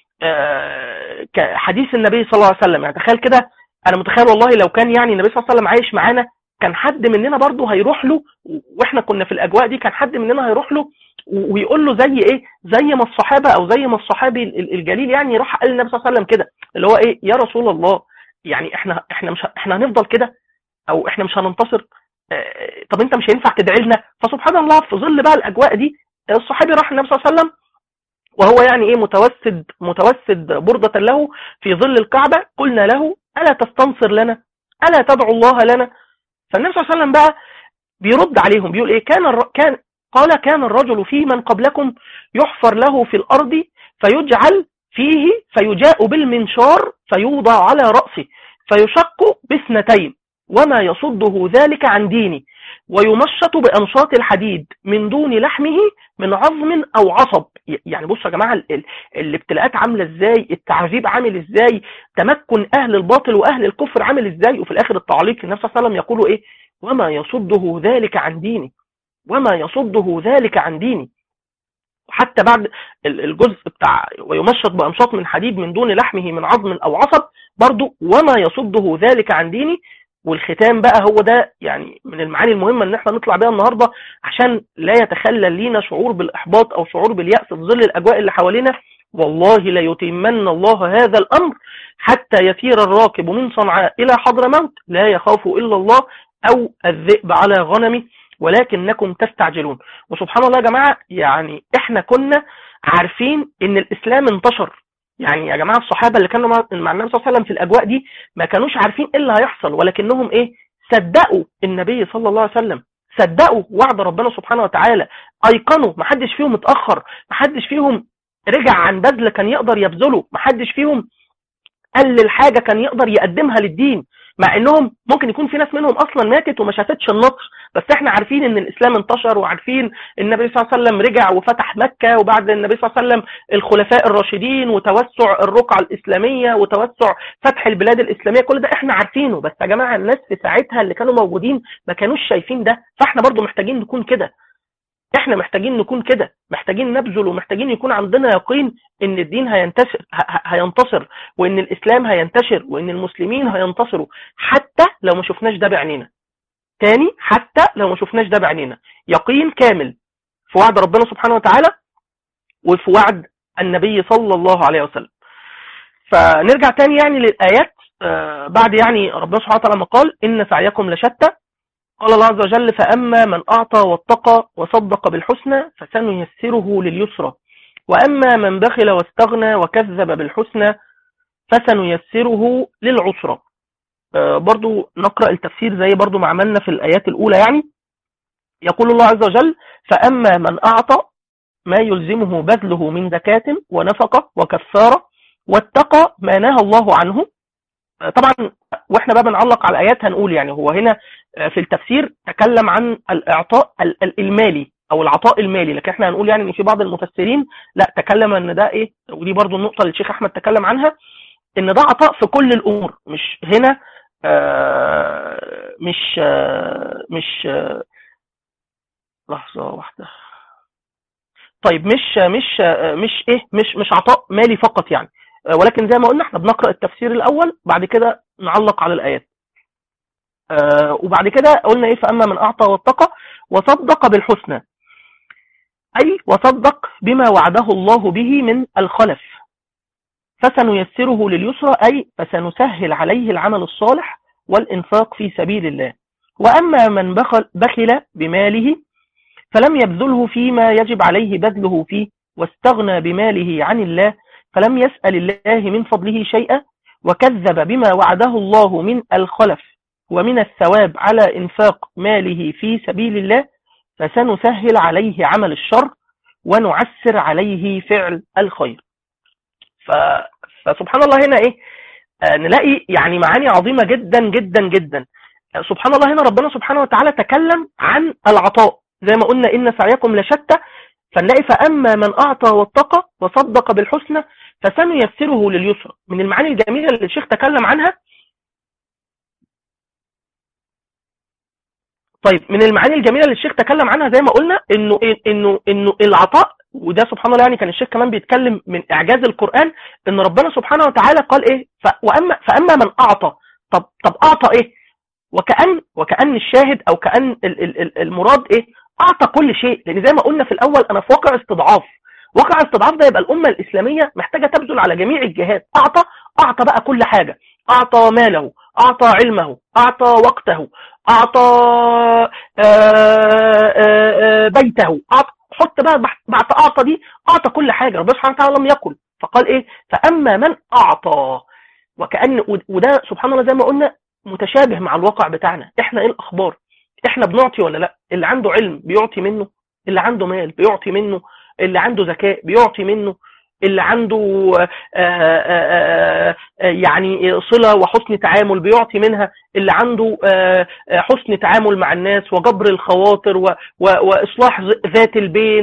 آه، كحديث النبي صلى الله عليه وسلم يعني تخيل كده انا متخيل والله لو كان يعني النبي صلى الله عليه وسلم عايش معانا كان حد مننا برضو هيروح له واحنا كنا في الاجواء دي كان حد مننا هيروح له ويقول له زي ايه زي ما الصحابه او زي ما الصحابي ال- الجليل يعني راح قال للنبي صلى الله عليه وسلم كده اللي هو ايه يا رسول الله يعني احنا احنا مش ه- احنا هنفضل كده او احنا مش هننتصر آه، طب انت مش هينفع تدعي لنا فسبحان الله في ظل بقى الاجواء دي الصحابي راح النبي صلى الله عليه وسلم وهو يعني ايه متوسد متوسد بردة له في ظل الكعبة قلنا له ألا تستنصر لنا ألا تدعو الله لنا فالنبي صلى الله عليه وسلم بقى بيرد عليهم بيقول ايه كان الر... كان قال كان الرجل في من قبلكم يحفر له في الأرض فيجعل فيه فيجاء بالمنشار فيوضع على رأسه فيشق باثنتين وما يصده ذلك عن ديني ويمشط بأنشاط الحديد من دون لحمه من عظم أو عصب يعني بصوا يا جماعة ال- ال- الابتلاءات عاملة ازاي التعذيب عامل ازاي تمكن أهل الباطل وأهل الكفر عامل ازاي وفي الآخر التعليق النبي صلى الله عليه وسلم يقول ايه وما يصده ذلك عن ديني وما يصده ذلك عن ديني حتى بعد ال- الجزء بتاع ويمشط بأمشاط من حديد من دون لحمه من عظم أو عصب برضو وما يصده ذلك عن ديني والختام بقى هو ده يعني من المعاني المهمة ان احنا نطلع بيها النهاردة عشان لا يتخلل لينا شعور بالإحباط أو شعور باليأس في ظل الأجواء اللي حوالينا والله ليتمن الله هذا الأمر حتى يسير الراكب من صنعاء إلى حضرموت لا يخاف إلا الله أو الذئب على غنمه ولكنكم تستعجلون وسبحان الله يا جماعة يعني احنا كنا عارفين ان الاسلام انتشر يعني يا جماعة الصحابة اللي كانوا مع مع النبي صلى الله عليه وسلم في الاجواء دي ما كانوش عارفين ايه اللي هيحصل ولكنهم ايه صدقوا النبي صلى الله عليه وسلم صدقوا وعد ربنا سبحانه وتعالى ايقنوا ما حدش فيهم اتاخر ما حدش فيهم رجع عن بذل كان يقدر يبذله ما حدش فيهم قلل حاجة كان يقدر يقدمها للدين مع انهم ممكن يكون في ناس منهم اصلا ماتت وما شافتش النصر بس احنا عارفين ان الاسلام انتشر وعارفين النبي صلى الله عليه وسلم رجع وفتح مكة وبعد النبي صلى الله عليه وسلم الخلفاء الراشدين وتوسع الرقعة الاسلامية وتوسع فتح البلاد الاسلامية كل ده احنا عارفينه بس يا جماعة الناس في ساعتها اللي كانوا موجودين ما كانوش شايفين ده فاحنا برضو محتاجين نكون كده احنا محتاجين نكون كده محتاجين نبذل ومحتاجين يكون عندنا يقين ان الدين هينتشر ه- ه- هينتصر وان الاسلام هينتشر وان المسلمين هينتصروا حتى لو ما شفناش ده بعينينا تاني حتى لو ما شفناش ده بعينينا يقين كامل في وعد ربنا سبحانه وتعالى وفي وعد النبي صلى الله عليه وسلم فنرجع تاني يعني للآيات آه، بعد يعني ربنا سبحانه وتعالى ما قال إن سعيكم لشتى قال الله عز وجل فأما من أعطى واتقى وصدق بالحسنى فسنيسره لليسرى وأما من بخل واستغنى وكذب بالحسنى فسنيسره للعسرى آه، برضو نقرأ التفسير زي برضو ما عملنا في الآيات الأولى يعني يقول الله عز وجل فأما من أعطى ما يلزمه بذله من زكاة ونفقة وكفارة واتقى ما نهى الله عنه آه، طبعا واحنا بقى بنعلق على الآيات هنقول يعني هو هنا آه، في التفسير تكلم عن الإعطاء ال- ال- المالي أو العطاء المالي لكن احنا هنقول يعني ان في بعض المفسرين لا تكلم ان ده ايه ودي برضو النقطة اللي الشيخ أحمد تكلم عنها ان ده عطاء في كل الامور مش هنا آه مش آه مش آه لحظة واحدة طيب مش مش آه مش ايه مش مش عطاء مالي فقط يعني آه ولكن زي ما قلنا احنا بنقرأ التفسير الاول بعد كده نعلق على الايات آه وبعد كده قلنا ايه فاما من اعطى واتقى وصدق بالحسنى اي وصدق بما وعده الله به من الخلف فسنيسره لليسرى أي فسنسهل عليه العمل الصالح والإنفاق في سبيل الله وأما من بخل, بخل بماله فلم يبذله فيما يجب عليه بذله فيه واستغنى بماله عن الله فلم يسأل الله من فضله شيئا وكذب بما وعده الله من الخلف ومن الثواب على إنفاق ماله في سبيل الله فسنسهل عليه عمل الشر ونعسر عليه فعل الخير ف... فسبحان الله هنا ايه آه نلاقي يعني معاني عظيمة جدا جدا جدا آه سبحان الله هنا ربنا سبحانه وتعالى تكلم عن العطاء زي ما قلنا إن سعيكم لشتى فنلاقي فأما من أعطى واتقى وصدق بالحسنى فسنيسره لليسرى من المعاني الجميلة اللي الشيخ تكلم عنها طيب من المعاني الجميلة اللي الشيخ تكلم عنها زي ما قلنا انه انه انه العطاء وده سبحان الله يعني كان الشيخ كمان بيتكلم من اعجاز القرآن ان ربنا سبحانه وتعالى قال ايه ف واما فاما من اعطى طب طب اعطى ايه وكأن وكأن الشاهد او كأن ال ال المراد ايه اعطى كل شيء لان زي ما قلنا في الاول انا في واقع استضعاف واقع استضعاف ده يبقى الامه الاسلاميه محتاجه تبذل على جميع الجهات اعطى اعطى بقى كل حاجه اعطى ماله اعطى علمه اعطى وقته اعطى آآ آآ بيته اعطى حط بقى بعد اعطى دي اعطى كل حاجه ربنا سبحانه وتعالى لم يقل فقال ايه فاما من اعطى وكأن وده سبحان الله زي ما قلنا متشابه مع الواقع بتاعنا احنا ايه الاخبار احنا بنعطي ولا لا اللي عنده علم بيعطي منه اللي عنده مال بيعطي منه اللي عنده ذكاء بيعطي منه اللي عنده آآ آآ يعني صلة وحسن تعامل بيعطي منها اللي عنده حسن تعامل مع الناس وجبر الخواطر وإصلاح ذات البين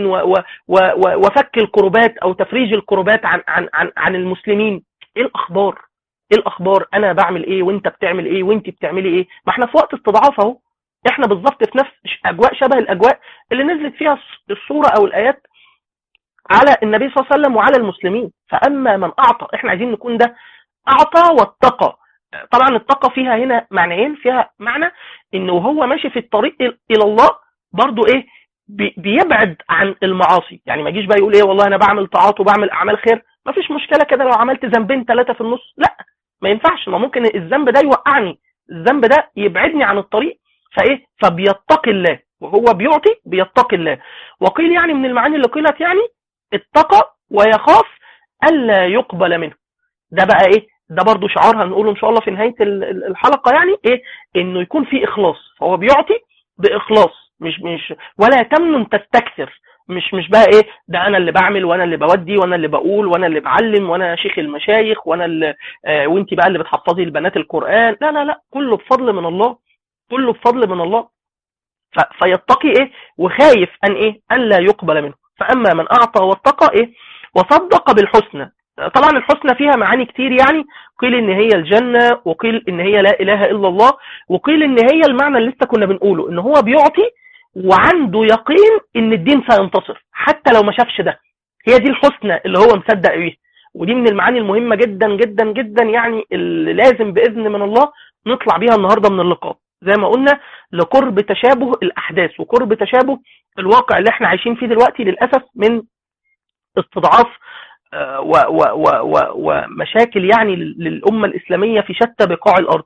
وفك الكربات أو تفريج الكربات عن, عن, عن, عن المسلمين إيه الأخبار إيه الأخبار أنا بعمل إيه وإنت بتعمل إيه وإنت بتعملي إيه ما إحنا في وقت استضعاف أهو إحنا بالظبط في نفس أجواء شبه الأجواء اللي نزلت فيها الصورة أو الآيات على النبي صلى الله عليه وسلم وعلى المسلمين فأما من أعطى إحنا عايزين نكون ده أعطى واتقى طبعا التقى فيها هنا معنيين فيها معنى إنه هو ماشي في الطريق إلى الله برضو إيه بيبعد عن المعاصي يعني ما يجيش بقى يقول إيه والله أنا بعمل طاعات وبعمل أعمال خير ما فيش مشكلة كده لو عملت ذنبين ثلاثة في النص لا ما ينفعش ما ممكن الذنب ده يوقعني الذنب ده يبعدني عن الطريق فإيه فبيتقي الله وهو بيعطي بيتقي الله وقيل يعني من المعاني اللي قيلت يعني اتقى ويخاف ألا يقبل منه ده بقى ايه ده برضو شعار هنقوله ان شاء الله في نهاية الحلقة يعني ايه انه يكون في اخلاص فهو بيعطي باخلاص مش مش ولا تمنن تستكثر مش مش بقى ايه ده انا اللي بعمل وانا اللي بودي وانا اللي بقول وانا اللي بعلم وانا شيخ المشايخ وانا اللي آه وانت بقى اللي بتحفظي البنات القرآن لا لا لا كله بفضل من الله كله بفضل من الله فيتقي ايه وخايف ان ايه الا يقبل منه فأما من أعطى واتقى إيه وصدق بالحسنى طبعا الحسنى فيها معاني كتير يعني قيل إن هي الجنة وقيل إن هي لا إله إلا الله وقيل إن هي المعنى اللي لسه كنا بنقوله إن هو بيعطي وعنده يقين إن الدين سينتصر حتى لو ما شافش ده هي دي الحسنى اللي هو مصدق بيه ودي من المعاني المهمة جدا جدا جدا يعني اللي لازم بإذن من الله نطلع بيها النهاردة من اللقاء زي ما قلنا لقرب تشابه الأحداث وقرب تشابه الواقع اللي احنا عايشين فيه دلوقتي للأسف من استضعاف ومشاكل يعني للأمة الإسلامية في شتى بقاع الأرض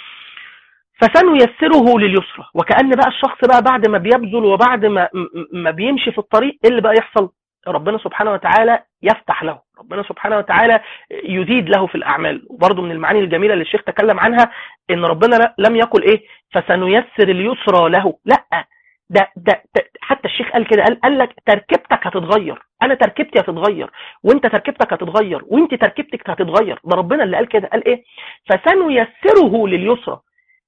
فسنيسره لليسرى وكأن بقى الشخص بقى بعد ما بيبذل وبعد ما ما بيمشي في الطريق ايه اللي بقى يحصل ربنا سبحانه وتعالى يفتح له ربنا سبحانه وتعالى يزيد له في الأعمال وبرضه من المعاني الجميلة اللي الشيخ تكلم عنها إن ربنا لم يقل إيه فسنيسر اليسرى له لا ده, ده, ده حتى الشيخ قال كده قال, قال لك تركيبتك هتتغير انا تركيبتي هتتغير وانت تركيبتك هتتغير وانت تركيبتك هتتغير ده ربنا اللي قال كده قال ايه فسنيسره لليسرى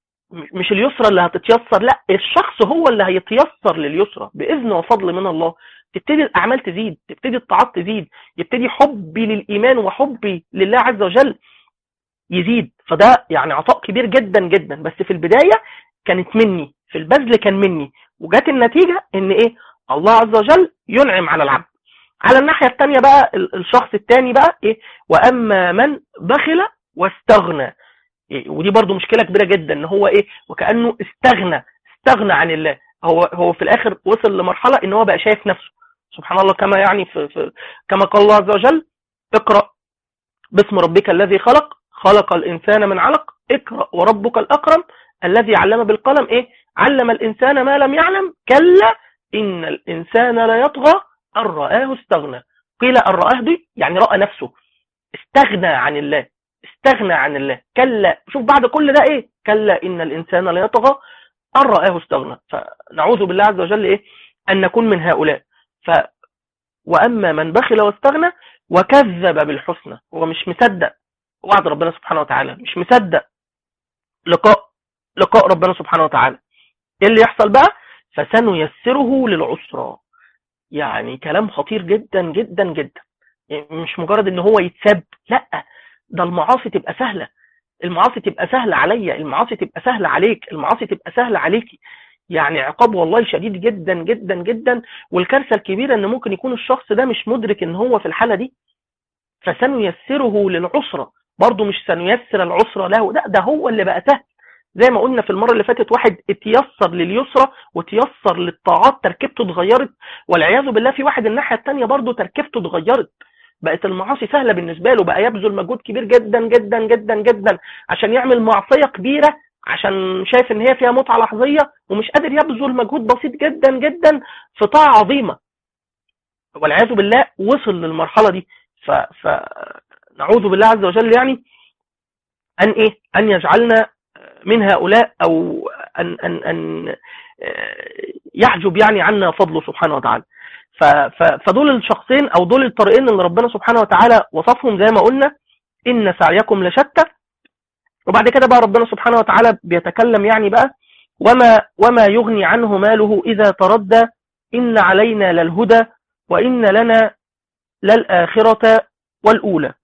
مش اليسرى اللي هتتيسر لا الشخص هو اللي هيتيسر لليسرى باذن وفضل من الله تبتدي الاعمال تزيد تبتدي الطاعات تزيد يبتدي حبي للايمان وحبي لله عز وجل يزيد فده يعني عطاء كبير جدا جدا بس في البدايه كانت مني في البذل كان مني وجات النتيجه ان ايه الله عز وجل ينعم على العبد على الناحيه الثانيه بقى الشخص الثاني بقى ايه واما من بخل واستغنى إيه ودي برضو مشكله كبيره جدا ان هو ايه وكانه استغنى استغنى عن الله هو هو في الاخر وصل لمرحله ان هو بقى شايف نفسه سبحان الله كما يعني في, في كما قال الله عز وجل اقرا باسم ربك الذي خلق خلق الانسان من علق اقرا وربك الاكرم الذي علم بالقلم ايه علم الانسان ما لم يعلم كلا ان الانسان لا يطغى ان رآه استغنى قيل ان رآه دي يعني رأى نفسه استغنى عن الله استغنى عن الله كلا شوف بعد كل ده ايه كلا ان الانسان لا يطغى ان رآه استغنى فنعوذ بالله عز وجل ايه ان نكون من هؤلاء ف واما من بخل واستغنى وكذب بالحسنى هو مش مصدق وعد ربنا سبحانه وتعالى مش مصدق لقاء لقاء ربنا سبحانه وتعالى ايه اللي يحصل بقى فسنيسره للعسرى يعني كلام خطير جدا جدا جدا يعني مش مجرد ان هو يتساب لا ده المعاصي تبقى سهله المعاصي تبقى سهله عليا المعاصي تبقى سهله عليك المعاصي تبقى سهله عليكي يعني عقاب والله شديد جدا جدا جدا والكارثه الكبيره ان ممكن يكون الشخص ده مش مدرك ان هو في الحاله دي فسنيسره للعسرى برضه مش سنيسر العسرى له لا ده هو اللي بقى سهل زي ما قلنا في المره اللي فاتت واحد اتيسر لليسرى وتيسر للطاعات تركيبته اتغيرت والعياذ بالله في واحد الناحيه الثانيه برضه تركيبته اتغيرت بقت المعاصي سهله بالنسبه له بقى يبذل مجهود كبير جدا جدا جدا جدا عشان يعمل معصيه كبيره عشان شايف ان هي فيها متعه لحظيه ومش قادر يبذل مجهود بسيط جدا جدا في طاعه عظيمه والعياذ بالله وصل للمرحله دي فنعوذ بالله عز وجل يعني ان ايه ان يجعلنا من هؤلاء او ان ان ان يحجب يعني عنا فضله سبحانه وتعالى فدول الشخصين او دول الطريقين اللي ربنا سبحانه وتعالى وصفهم زي ما قلنا ان سعيكم لشتى وبعد كده بقى ربنا سبحانه وتعالى بيتكلم يعني بقى وما وما يغني عنه ماله اذا تردى ان علينا للهدى وان لنا للاخره والاولى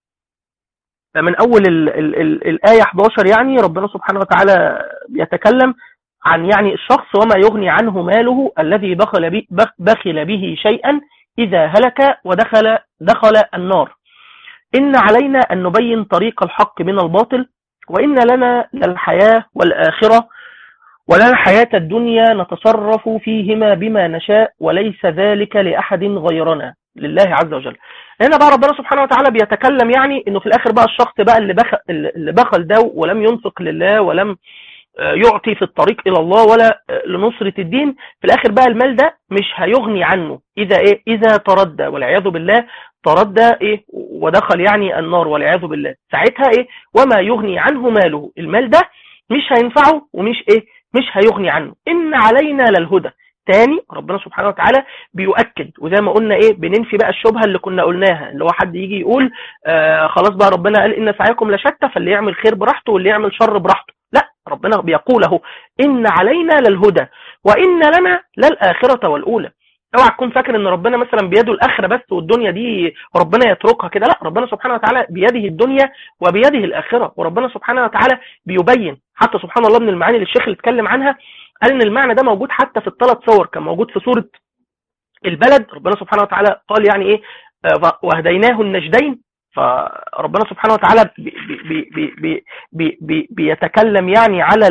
فمن اول ال ال ال الايه 11 يعني ربنا سبحانه وتعالى بيتكلم عن يعني الشخص وما يغني عنه ماله الذي بخل به, بخل به شيئا إذا هلك ودخل دخل النار إن علينا أن نبين طريق الحق من الباطل وإن لنا للحياة والآخرة ولنا حياة الدنيا نتصرف فيهما بما نشاء وليس ذلك لأحد غيرنا لله عز وجل هنا بقى ربنا سبحانه وتعالى بيتكلم يعني انه في الاخر بقى الشخص بقى اللي بخل, اللي بخل ده ولم ينفق لله ولم يعطي في الطريق الى الله ولا لنصرة الدين في الاخر بقى المال ده مش هيغني عنه اذا ايه اذا تردى والعياذ بالله تردى ايه ودخل يعني النار والعياذ بالله ساعتها ايه وما يغني عنه ماله المال ده مش هينفعه ومش ايه مش هيغني عنه ان علينا للهدى تاني ربنا سبحانه وتعالى بيؤكد وزي ما قلنا ايه بننفي بقى الشبهه اللي كنا قلناها اللي هو حد يجي يقول آه خلاص بقى ربنا قال ان سعيكم لشتى فاللي يعمل خير براحته واللي يعمل شر براحته لا ربنا بيقول اهو ان علينا للهدى وان لنا للاخره والاولى اوعى تكون فاكر ان ربنا مثلا بيده الاخره بس والدنيا دي ربنا يتركها كده لا ربنا سبحانه وتعالى بيده الدنيا وبيده الاخره وربنا سبحانه وتعالى بيبين حتى سبحان الله من المعاني اللي الشيخ اللي اتكلم عنها قال ان المعنى ده موجود حتى في الثلاث صور كان موجود في سوره البلد ربنا سبحانه وتعالى قال يعني ايه وهديناه النجدين فربنا سبحانه وتعالى بي بي بي بي بي بيتكلم يعني على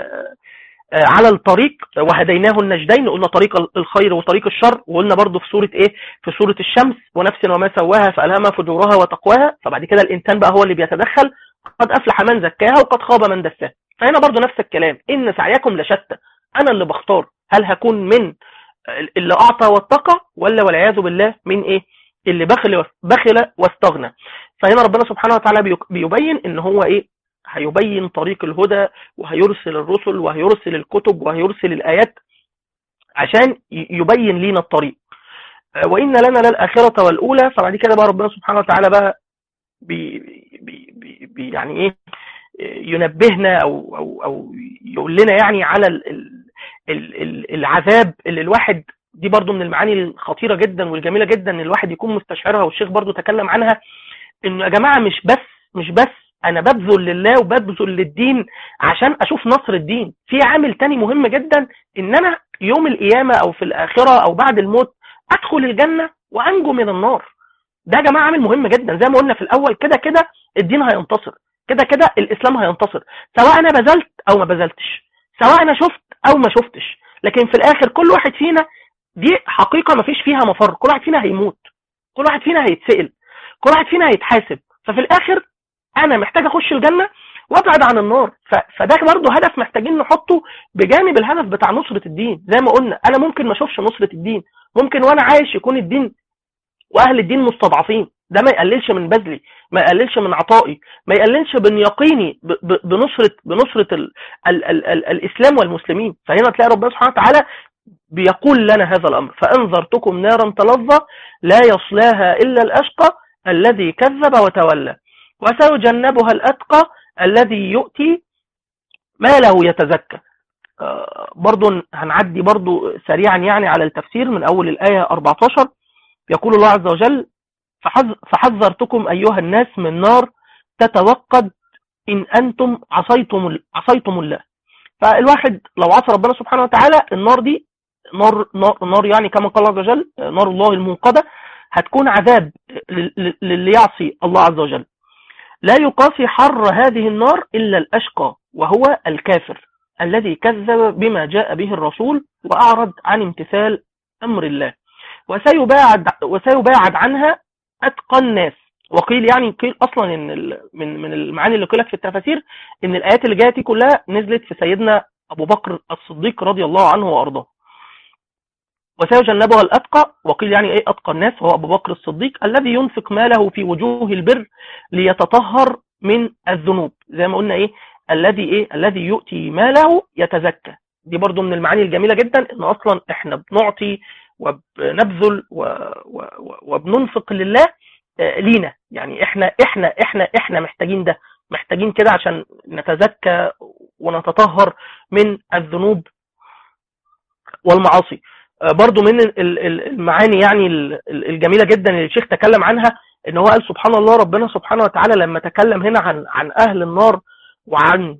على الطريق وهديناه النجدين قلنا طريق الخير وطريق الشر وقلنا برضو في سوره ايه في سوره الشمس ونفس وما سواها فالهمها فجورها وتقواها فبعد كده الانسان بقى هو اللي بيتدخل قد افلح من زكاها وقد خاب من دساها فهنا برضو نفس الكلام ان سعيكم لشتى انا اللي بختار هل هكون من اللي اعطى واتقى ولا والعياذ بالله من ايه اللي بخل بخل واستغنى فهنا ربنا سبحانه وتعالى بيبين ان هو ايه هيبين طريق الهدى وهيرسل الرسل وهيرسل الكتب وهيرسل الايات عشان يبين لينا الطريق وان لنا للاخره والاولى فبعد كده بقى ربنا سبحانه وتعالى بقى بي بي بي بي يعني ايه ينبهنا او او او يقول لنا يعني على ال ال ال العذاب اللي الواحد دي برضو من المعاني الخطيره جدا والجميله جدا ان الواحد يكون مستشعرها والشيخ برضو تكلم عنها انه يا جماعه مش بس مش بس انا ببذل لله وببذل للدين عشان اشوف نصر الدين في عامل تاني مهم جدا ان انا يوم القيامه او في الاخره او بعد الموت ادخل الجنه وانجو من النار ده يا جماعه عامل مهم جدا زي ما قلنا في الاول كده كده الدين هينتصر كده كده الاسلام هينتصر سواء انا بذلت او ما بذلتش سواء انا شفت او ما شفتش لكن في الاخر كل واحد فينا دي حقيقه ما فيش فيها مفر كل واحد فينا هيموت كل واحد فينا هيتسال كل واحد فينا هيتحاسب ففي الاخر انا محتاج اخش الجنه وابعد عن النار فده برضه هدف محتاجين نحطه بجانب الهدف بتاع نصره الدين زي ما قلنا انا ممكن ما اشوفش نصره الدين ممكن وانا عايش يكون الدين واهل الدين مستضعفين ده ما يقللش من بذلي ما يقللش من عطائي ما يقللش من يقيني بنصره بنصره ال ال ال ال الاسلام والمسلمين فهنا تلاقي ربنا سبحانه وتعالى بيقول لنا هذا الامر فانذرتكم نارا تلظى لا يصلاها الا الاشقى الذي كذب وتولى وسيجنبها الاتقى الذي يؤتي ما له يتزكى برضو هنعدي برضو سريعا يعني على التفسير من اول الايه 14 يقول الله عز وجل فحذرتكم أيها الناس من نار تتوقد إن أنتم عصيتم, عصيتم الله فالواحد لو عصى ربنا سبحانه وتعالى النار دي نار, نار, نار يعني كما قال الله عز وجل نار الله المنقدة هتكون عذاب للي يعصي الله عز وجل لا يقاسي حر هذه النار إلا الأشقى وهو الكافر الذي كذب بما جاء به الرسول وأعرض عن امتثال أمر الله وسيباعد, وسيباعد عنها أتقى الناس وقيل يعني قيل أصلا إن من من المعاني اللي قيلت في التفاسير إن الآيات اللي جايه دي كلها نزلت في سيدنا أبو بكر الصديق رضي الله عنه وأرضاه وسيجنبها الأتقى وقيل يعني إيه أتقى الناس هو أبو بكر الصديق الذي ينفق ماله في وجوه البر ليتطهر من الذنوب زي ما قلنا إيه الذي إيه الذي يؤتي ماله يتزكى دي برضو من المعاني الجميلة جدا إن أصلا إحنا بنعطي وبنبذل وبننفق لله لينا يعني احنا احنا احنا احنا محتاجين ده محتاجين كده عشان نتزكى ونتطهر من الذنوب والمعاصي برضو من المعاني يعني الجميلة جدا اللي الشيخ تكلم عنها ان هو قال سبحان الله ربنا سبحانه وتعالى لما تكلم هنا عن عن اهل النار وعن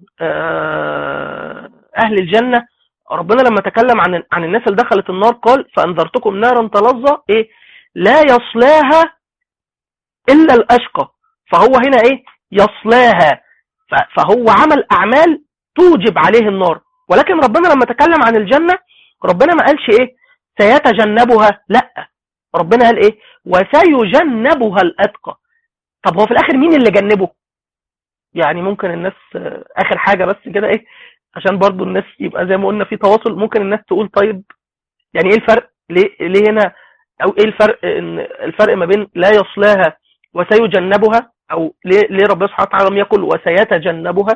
اهل الجنة ربنا لما تكلم عن عن الناس اللي دخلت النار قال فانذرتكم نارا تلظى ايه لا يصلاها الا الاشقى فهو هنا ايه يصلاها فهو عمل اعمال توجب عليه النار ولكن ربنا لما تكلم عن الجنة ربنا ما قالش ايه سيتجنبها لا ربنا قال ايه وسيجنبها الاتقى طب هو في الاخر مين اللي جنبه يعني ممكن الناس اخر حاجة بس كده ايه عشان برضو الناس يبقى زي ما قلنا في تواصل ممكن الناس تقول طيب يعني ايه الفرق ليه ليه هنا او ايه الفرق ان الفرق ما بين لا يصلاها وسيجنبها او ليه ليه ربنا سبحانه وتعالى لم يقل وسيتجنبها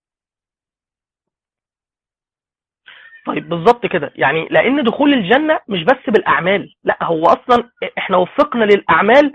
طيب بالظبط كده يعني لان دخول الجنه مش بس بالاعمال لا هو اصلا احنا وفقنا للاعمال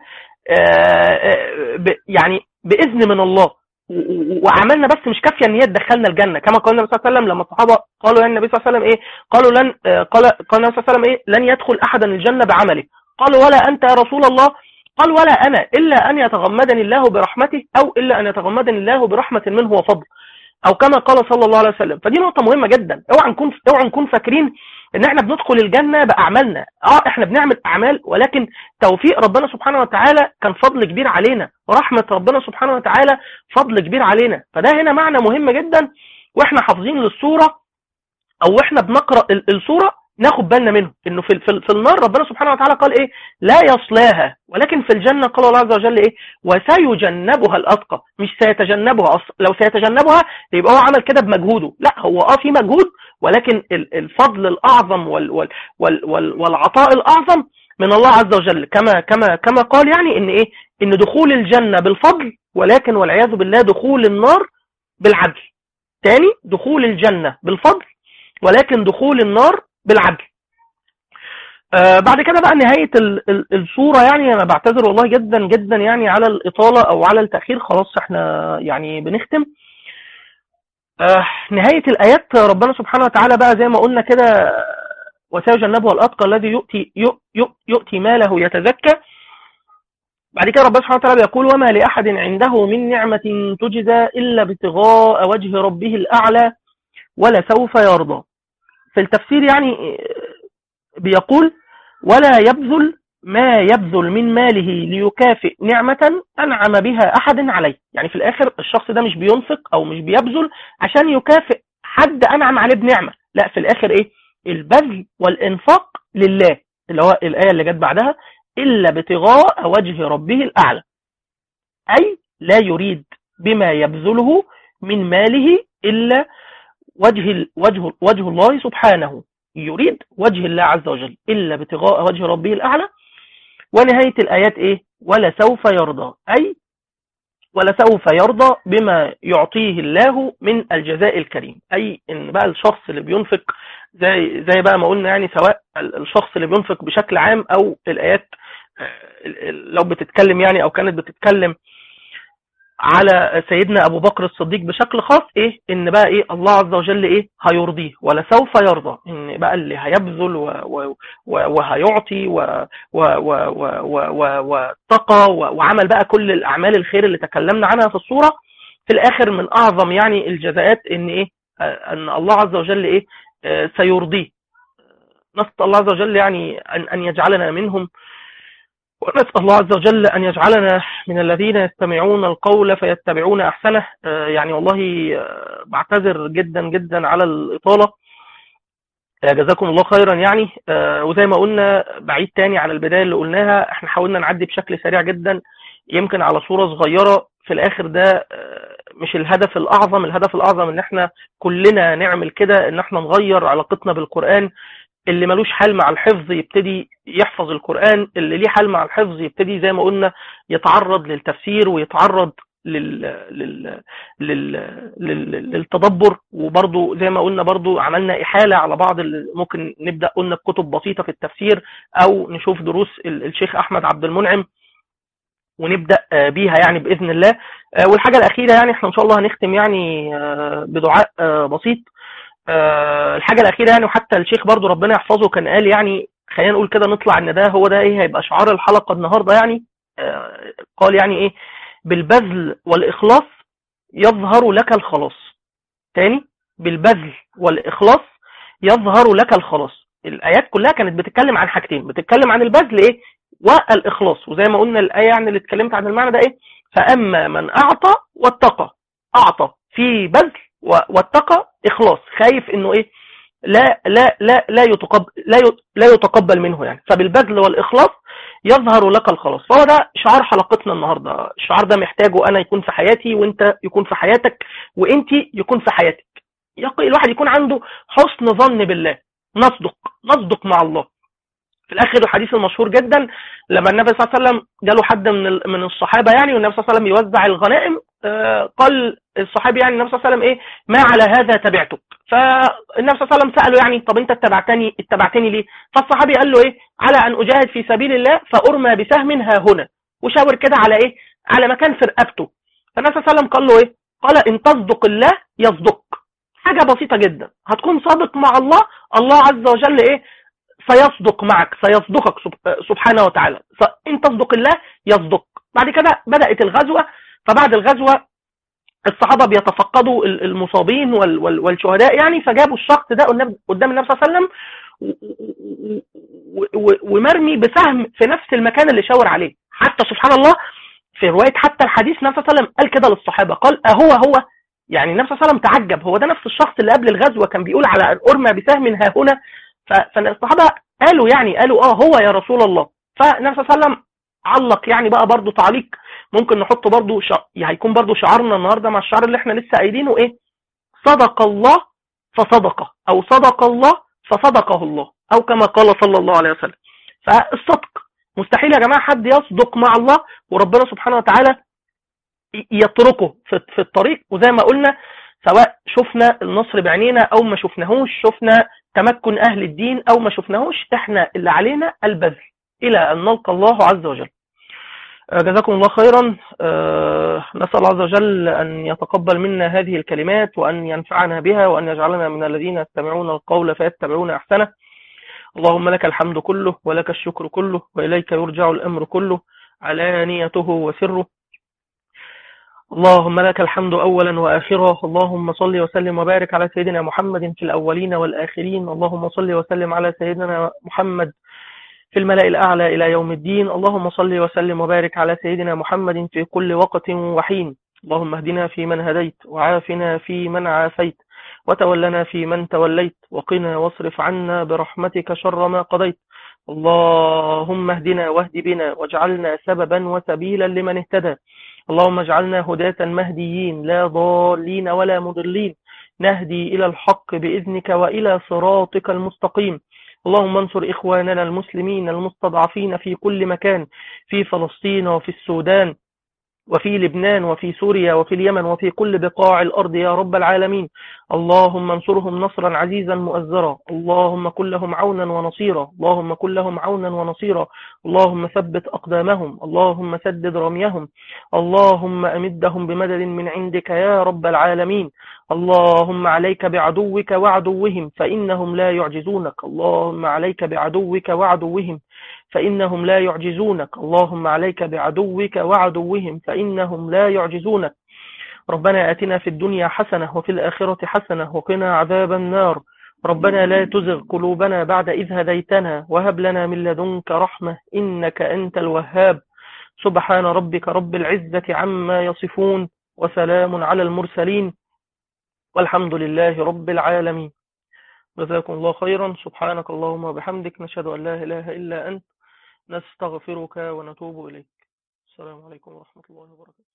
يعني باذن من الله وعملنا بس مش كافيه ان هي تدخلنا الجنه كما قال النبي صلى الله عليه وسلم لما الصحابه قالوا يا النبي صلى الله عليه وسلم ايه قالوا لن قال قال النبي صلى الله عليه وسلم ايه لن يدخل احدا الجنه بعمله قالوا ولا انت يا رسول الله قال ولا انا الا ان يتغمدني الله برحمته او الا ان يتغمدني الله برحمه منه وفضل او كما قال صلى الله عليه وسلم فدي نقطه مهمه جدا اوعى نكون اوعى نكون فاكرين ان احنا بندخل الجنه باعمالنا اه احنا بنعمل اعمال ولكن توفيق ربنا سبحانه وتعالى كان فضل كبير علينا ورحمه ربنا سبحانه وتعالى فضل كبير علينا فده هنا معنى مهم جدا واحنا حافظين للصوره او احنا بنقرا الصوره ناخد بالنا منه انه في في, في النار ربنا سبحانه وتعالى قال ايه لا يصلاها ولكن في الجنه قال الله عز وجل ايه وسيجنبها الاتقى مش سيتجنبها أصلا لو سيتجنبها يبقى هو عمل كده بمجهوده لا هو اه في مجهود ولكن الفضل الاعظم وال وال وال والعطاء الاعظم من الله عز وجل كما كما كما قال يعني ان ايه ان دخول الجنه بالفضل ولكن والعياذ بالله دخول النار بالعدل تاني دخول الجنه بالفضل ولكن دخول النار بالعدل آه بعد كده بقى نهاية الصورة يعني أنا بعتذر والله جدا جدا يعني على الإطالة أو على التأخير خلاص احنا يعني بنختم آه نهاية الآيات ربنا سبحانه وتعالى بقى زي ما قلنا كده وسيجنبها الأتقى الذي يؤتي, يؤتي ماله يتزكى بعد كده ربنا سبحانه وتعالى بيقول وما لأحد عنده من نعمة تجزى إلا ابتغاء وجه ربه الأعلى ولا سوف يرضى في التفسير يعني بيقول ولا يبذل ما يبذل من ماله ليكافئ نعمة أنعم بها أحد عليه يعني في الآخر الشخص ده مش بينفق أو مش بيبذل عشان يكافئ حد أنعم عليه بنعمة لا في الآخر إيه البذل والإنفاق لله اللي هو الآية اللي جت بعدها إلا ابتغاء وجه ربه الأعلى أي لا يريد بما يبذله من ماله إلا وجه وجه وجه الله سبحانه يريد وجه الله عز وجل إلا ابتغاء وجه ربه الأعلى ونهاية الآيات إيه ولا سوف يرضى أي ولا سوف يرضى بما يعطيه الله من الجزاء الكريم أي إن بقى الشخص اللي بينفق زي زي بقى ما قلنا يعني سواء الشخص اللي بينفق بشكل عام أو الآيات لو بتتكلم يعني أو كانت بتتكلم على سيدنا ابو بكر الصديق بشكل خاص ايه ان بقى ايه الله عز وجل ايه هيرضيه ولا سوف يرضى ان بقى اللي هيبذل وهيعطي واتقى وعمل بقى كل الاعمال الخير اللي تكلمنا عنها في الصوره في الاخر من اعظم يعني الجزاءات ان ايه ان الله عز وجل ايه سيرضيه نسال الله عز وجل يعني ان ان يجعلنا منهم ونسأل الله عز وجل أن يجعلنا من الذين يستمعون القول فيتبعون أحسنه يعني والله بعتذر جدا جدا على الإطالة جزاكم الله خيرا يعني وزي ما قلنا بعيد تاني على البداية اللي قلناها احنا حاولنا نعدي بشكل سريع جدا يمكن على صورة صغيرة في الآخر ده مش الهدف الأعظم الهدف الأعظم ان احنا كلنا نعمل كده ان احنا نغير علاقتنا بالقرآن اللي ملوش حال مع الحفظ يبتدي يحفظ القرآن اللي ليه حال مع الحفظ يبتدي زي ما قلنا يتعرض للتفسير ويتعرض لل... لل... لل... لل... للتدبر وبرضو زي ما قلنا برضو عملنا إحالة على بعض اللي ممكن نبدأ قلنا بكتب بسيطة في التفسير أو نشوف دروس الشيخ أحمد عبد المنعم ونبدأ بيها يعني بإذن الله والحاجة الأخيرة يعني احنا إن شاء الله هنختم يعني بدعاء بسيط أه الحاجة الأخيرة يعني وحتى الشيخ برضو ربنا يحفظه كان قال يعني خلينا نقول كده نطلع ان ده هو ده ايه هيبقى شعار الحلقة النهاردة يعني أه قال يعني ايه بالبذل والإخلاص يظهر لك الخلاص تاني بالبذل والإخلاص يظهر لك الخلاص الآيات كلها كانت بتتكلم عن حاجتين بتتكلم عن البذل ايه والإخلاص وزي ما قلنا الآية يعني اللي اتكلمت عن المعنى ده ايه فأما من أعطى واتقى أعطى في بذل واتقى اخلاص خايف انه ايه لا لا لا لا يتقبل لا لا يتقبل منه يعني فبالبذل والاخلاص يظهر لك الخلاص فهو ده شعار حلقتنا النهارده الشعار ده محتاجه انا يكون في حياتي وانت يكون في حياتك وانت يكون في حياتك الواحد يكون عنده حسن ظن بالله نصدق نصدق مع الله في الاخر الحديث المشهور جدا لما النبي صلى الله عليه وسلم جاله حد من من الصحابه يعني والنبي صلى الله عليه وسلم يوزع الغنائم قال الصحابي يعني النبي صلى الله عليه وسلم ايه ما على هذا تبعتك فالنبي صلى الله عليه وسلم ساله يعني طب انت اتبعتني اتبعتني ليه فالصحابي قال له ايه على ان اجاهد في سبيل الله فارمى بسهم ها هنا وشاور كده على ايه على مكان في رقبته فالنبي صلى الله عليه وسلم قال له ايه قال ان تصدق الله يصدق حاجه بسيطه جدا هتكون صادق مع الله الله عز وجل ايه سيصدق معك سيصدقك سبحانه وتعالى ان تصدق الله يصدق بعد كده بدات الغزوه فبعد الغزوه الصحابه بيتفقدوا المصابين والشهداء يعني فجابوا الشخص ده قدام النبي صلى الله عليه وسلم ومرمي بسهم في نفس المكان اللي شاور عليه حتى سبحان الله في روايه حتى الحديث النبي صلى الله عليه وسلم قال كده للصحابه قال اهو هو يعني النبي صلى الله عليه وسلم تعجب هو ده نفس الشخص اللي قبل الغزوه كان بيقول على ان ارمى بسهم ها هنا فالصحابه قالوا يعني قالوا اه هو يا رسول الله فالنبي صلى الله عليه وسلم علق يعني بقى برضو تعليق ممكن نحط برضو شع... يعني هيكون برضو شعارنا النهارده مع الشعار اللي احنا لسه قايلينه ايه صدق الله فصدقه أو صدق الله فصدقه الله أو كما قال صلى الله عليه وسلم فالصدق مستحيل يا جماعة حد يصدق مع الله وربنا سبحانه وتعالى يتركه في الطريق وزي ما قلنا سواء شفنا النصر بعينينا او ما شفناهوش شفنا تمكن اهل الدين او ما شفناهوش احنا اللي علينا البذل الى ان نلقى الله عز وجل جزاكم الله خيرا نسأل الله عز وجل أن يتقبل منا هذه الكلمات وأن ينفعنا بها وأن يجعلنا من الذين يستمعون القول فيتبعون أحسنه اللهم لك الحمد كله ولك الشكر كله وإليك يرجع الأمر كله علانيته وسره اللهم لك الحمد أولا وآخرا اللهم صل وسلم وبارك على سيدنا محمد في الأولين والآخرين اللهم صل وسلم على سيدنا محمد في الملأ الأعلى إلى يوم الدين اللهم صل وسلم وبارك على سيدنا محمد في كل وقت وحين اللهم اهدنا في من هديت وعافنا في من عافيت وتولنا في من توليت وقنا واصرف عنا برحمتك شر ما قضيت اللهم اهدنا واهد بنا واجعلنا سببا وسبيلا لمن اهتدى اللهم اجعلنا هداة مهديين لا ضالين ولا مضلين نهدي إلى الحق بإذنك وإلى صراطك المستقيم اللهم انصر إخواننا المسلمين المستضعفين في كل مكان في فلسطين وفي السودان وفي لبنان وفي سوريا وفي اليمن وفي كل بقاع الأرض يا رب العالمين اللهم انصرهم نصرا عزيزا مؤزرا اللهم كن لهم عونا ونصيرا اللهم كن لهم عونا ونصيرا اللهم ثبت أقدامهم اللهم سدد رميهم اللهم أمدهم بمدد من عندك يا رب العالمين اللهم عليك بعدوك وعدوهم فإنهم لا يعجزونك اللهم عليك بعدوك وعدوهم فإنهم لا يعجزونك اللهم عليك بعدوك وعدوهم فإنهم لا يعجزونك ربنا آتنا في الدنيا حسنة وفي الآخرة حسنة وقنا عذاب النار ربنا لا تزغ قلوبنا بعد إذ هديتنا وهب لنا من لدنك رحمة إنك أنت الوهاب سبحان ربك رب العزة عما يصفون وسلام على المرسلين والحمد لله رب العالمين جزاكم الله خيرا سبحانك اللهم وبحمدك نشهد أن لا إله إلا أنت نستغفرك ونتوب إليك السلام عليكم ورحمة الله وبركاته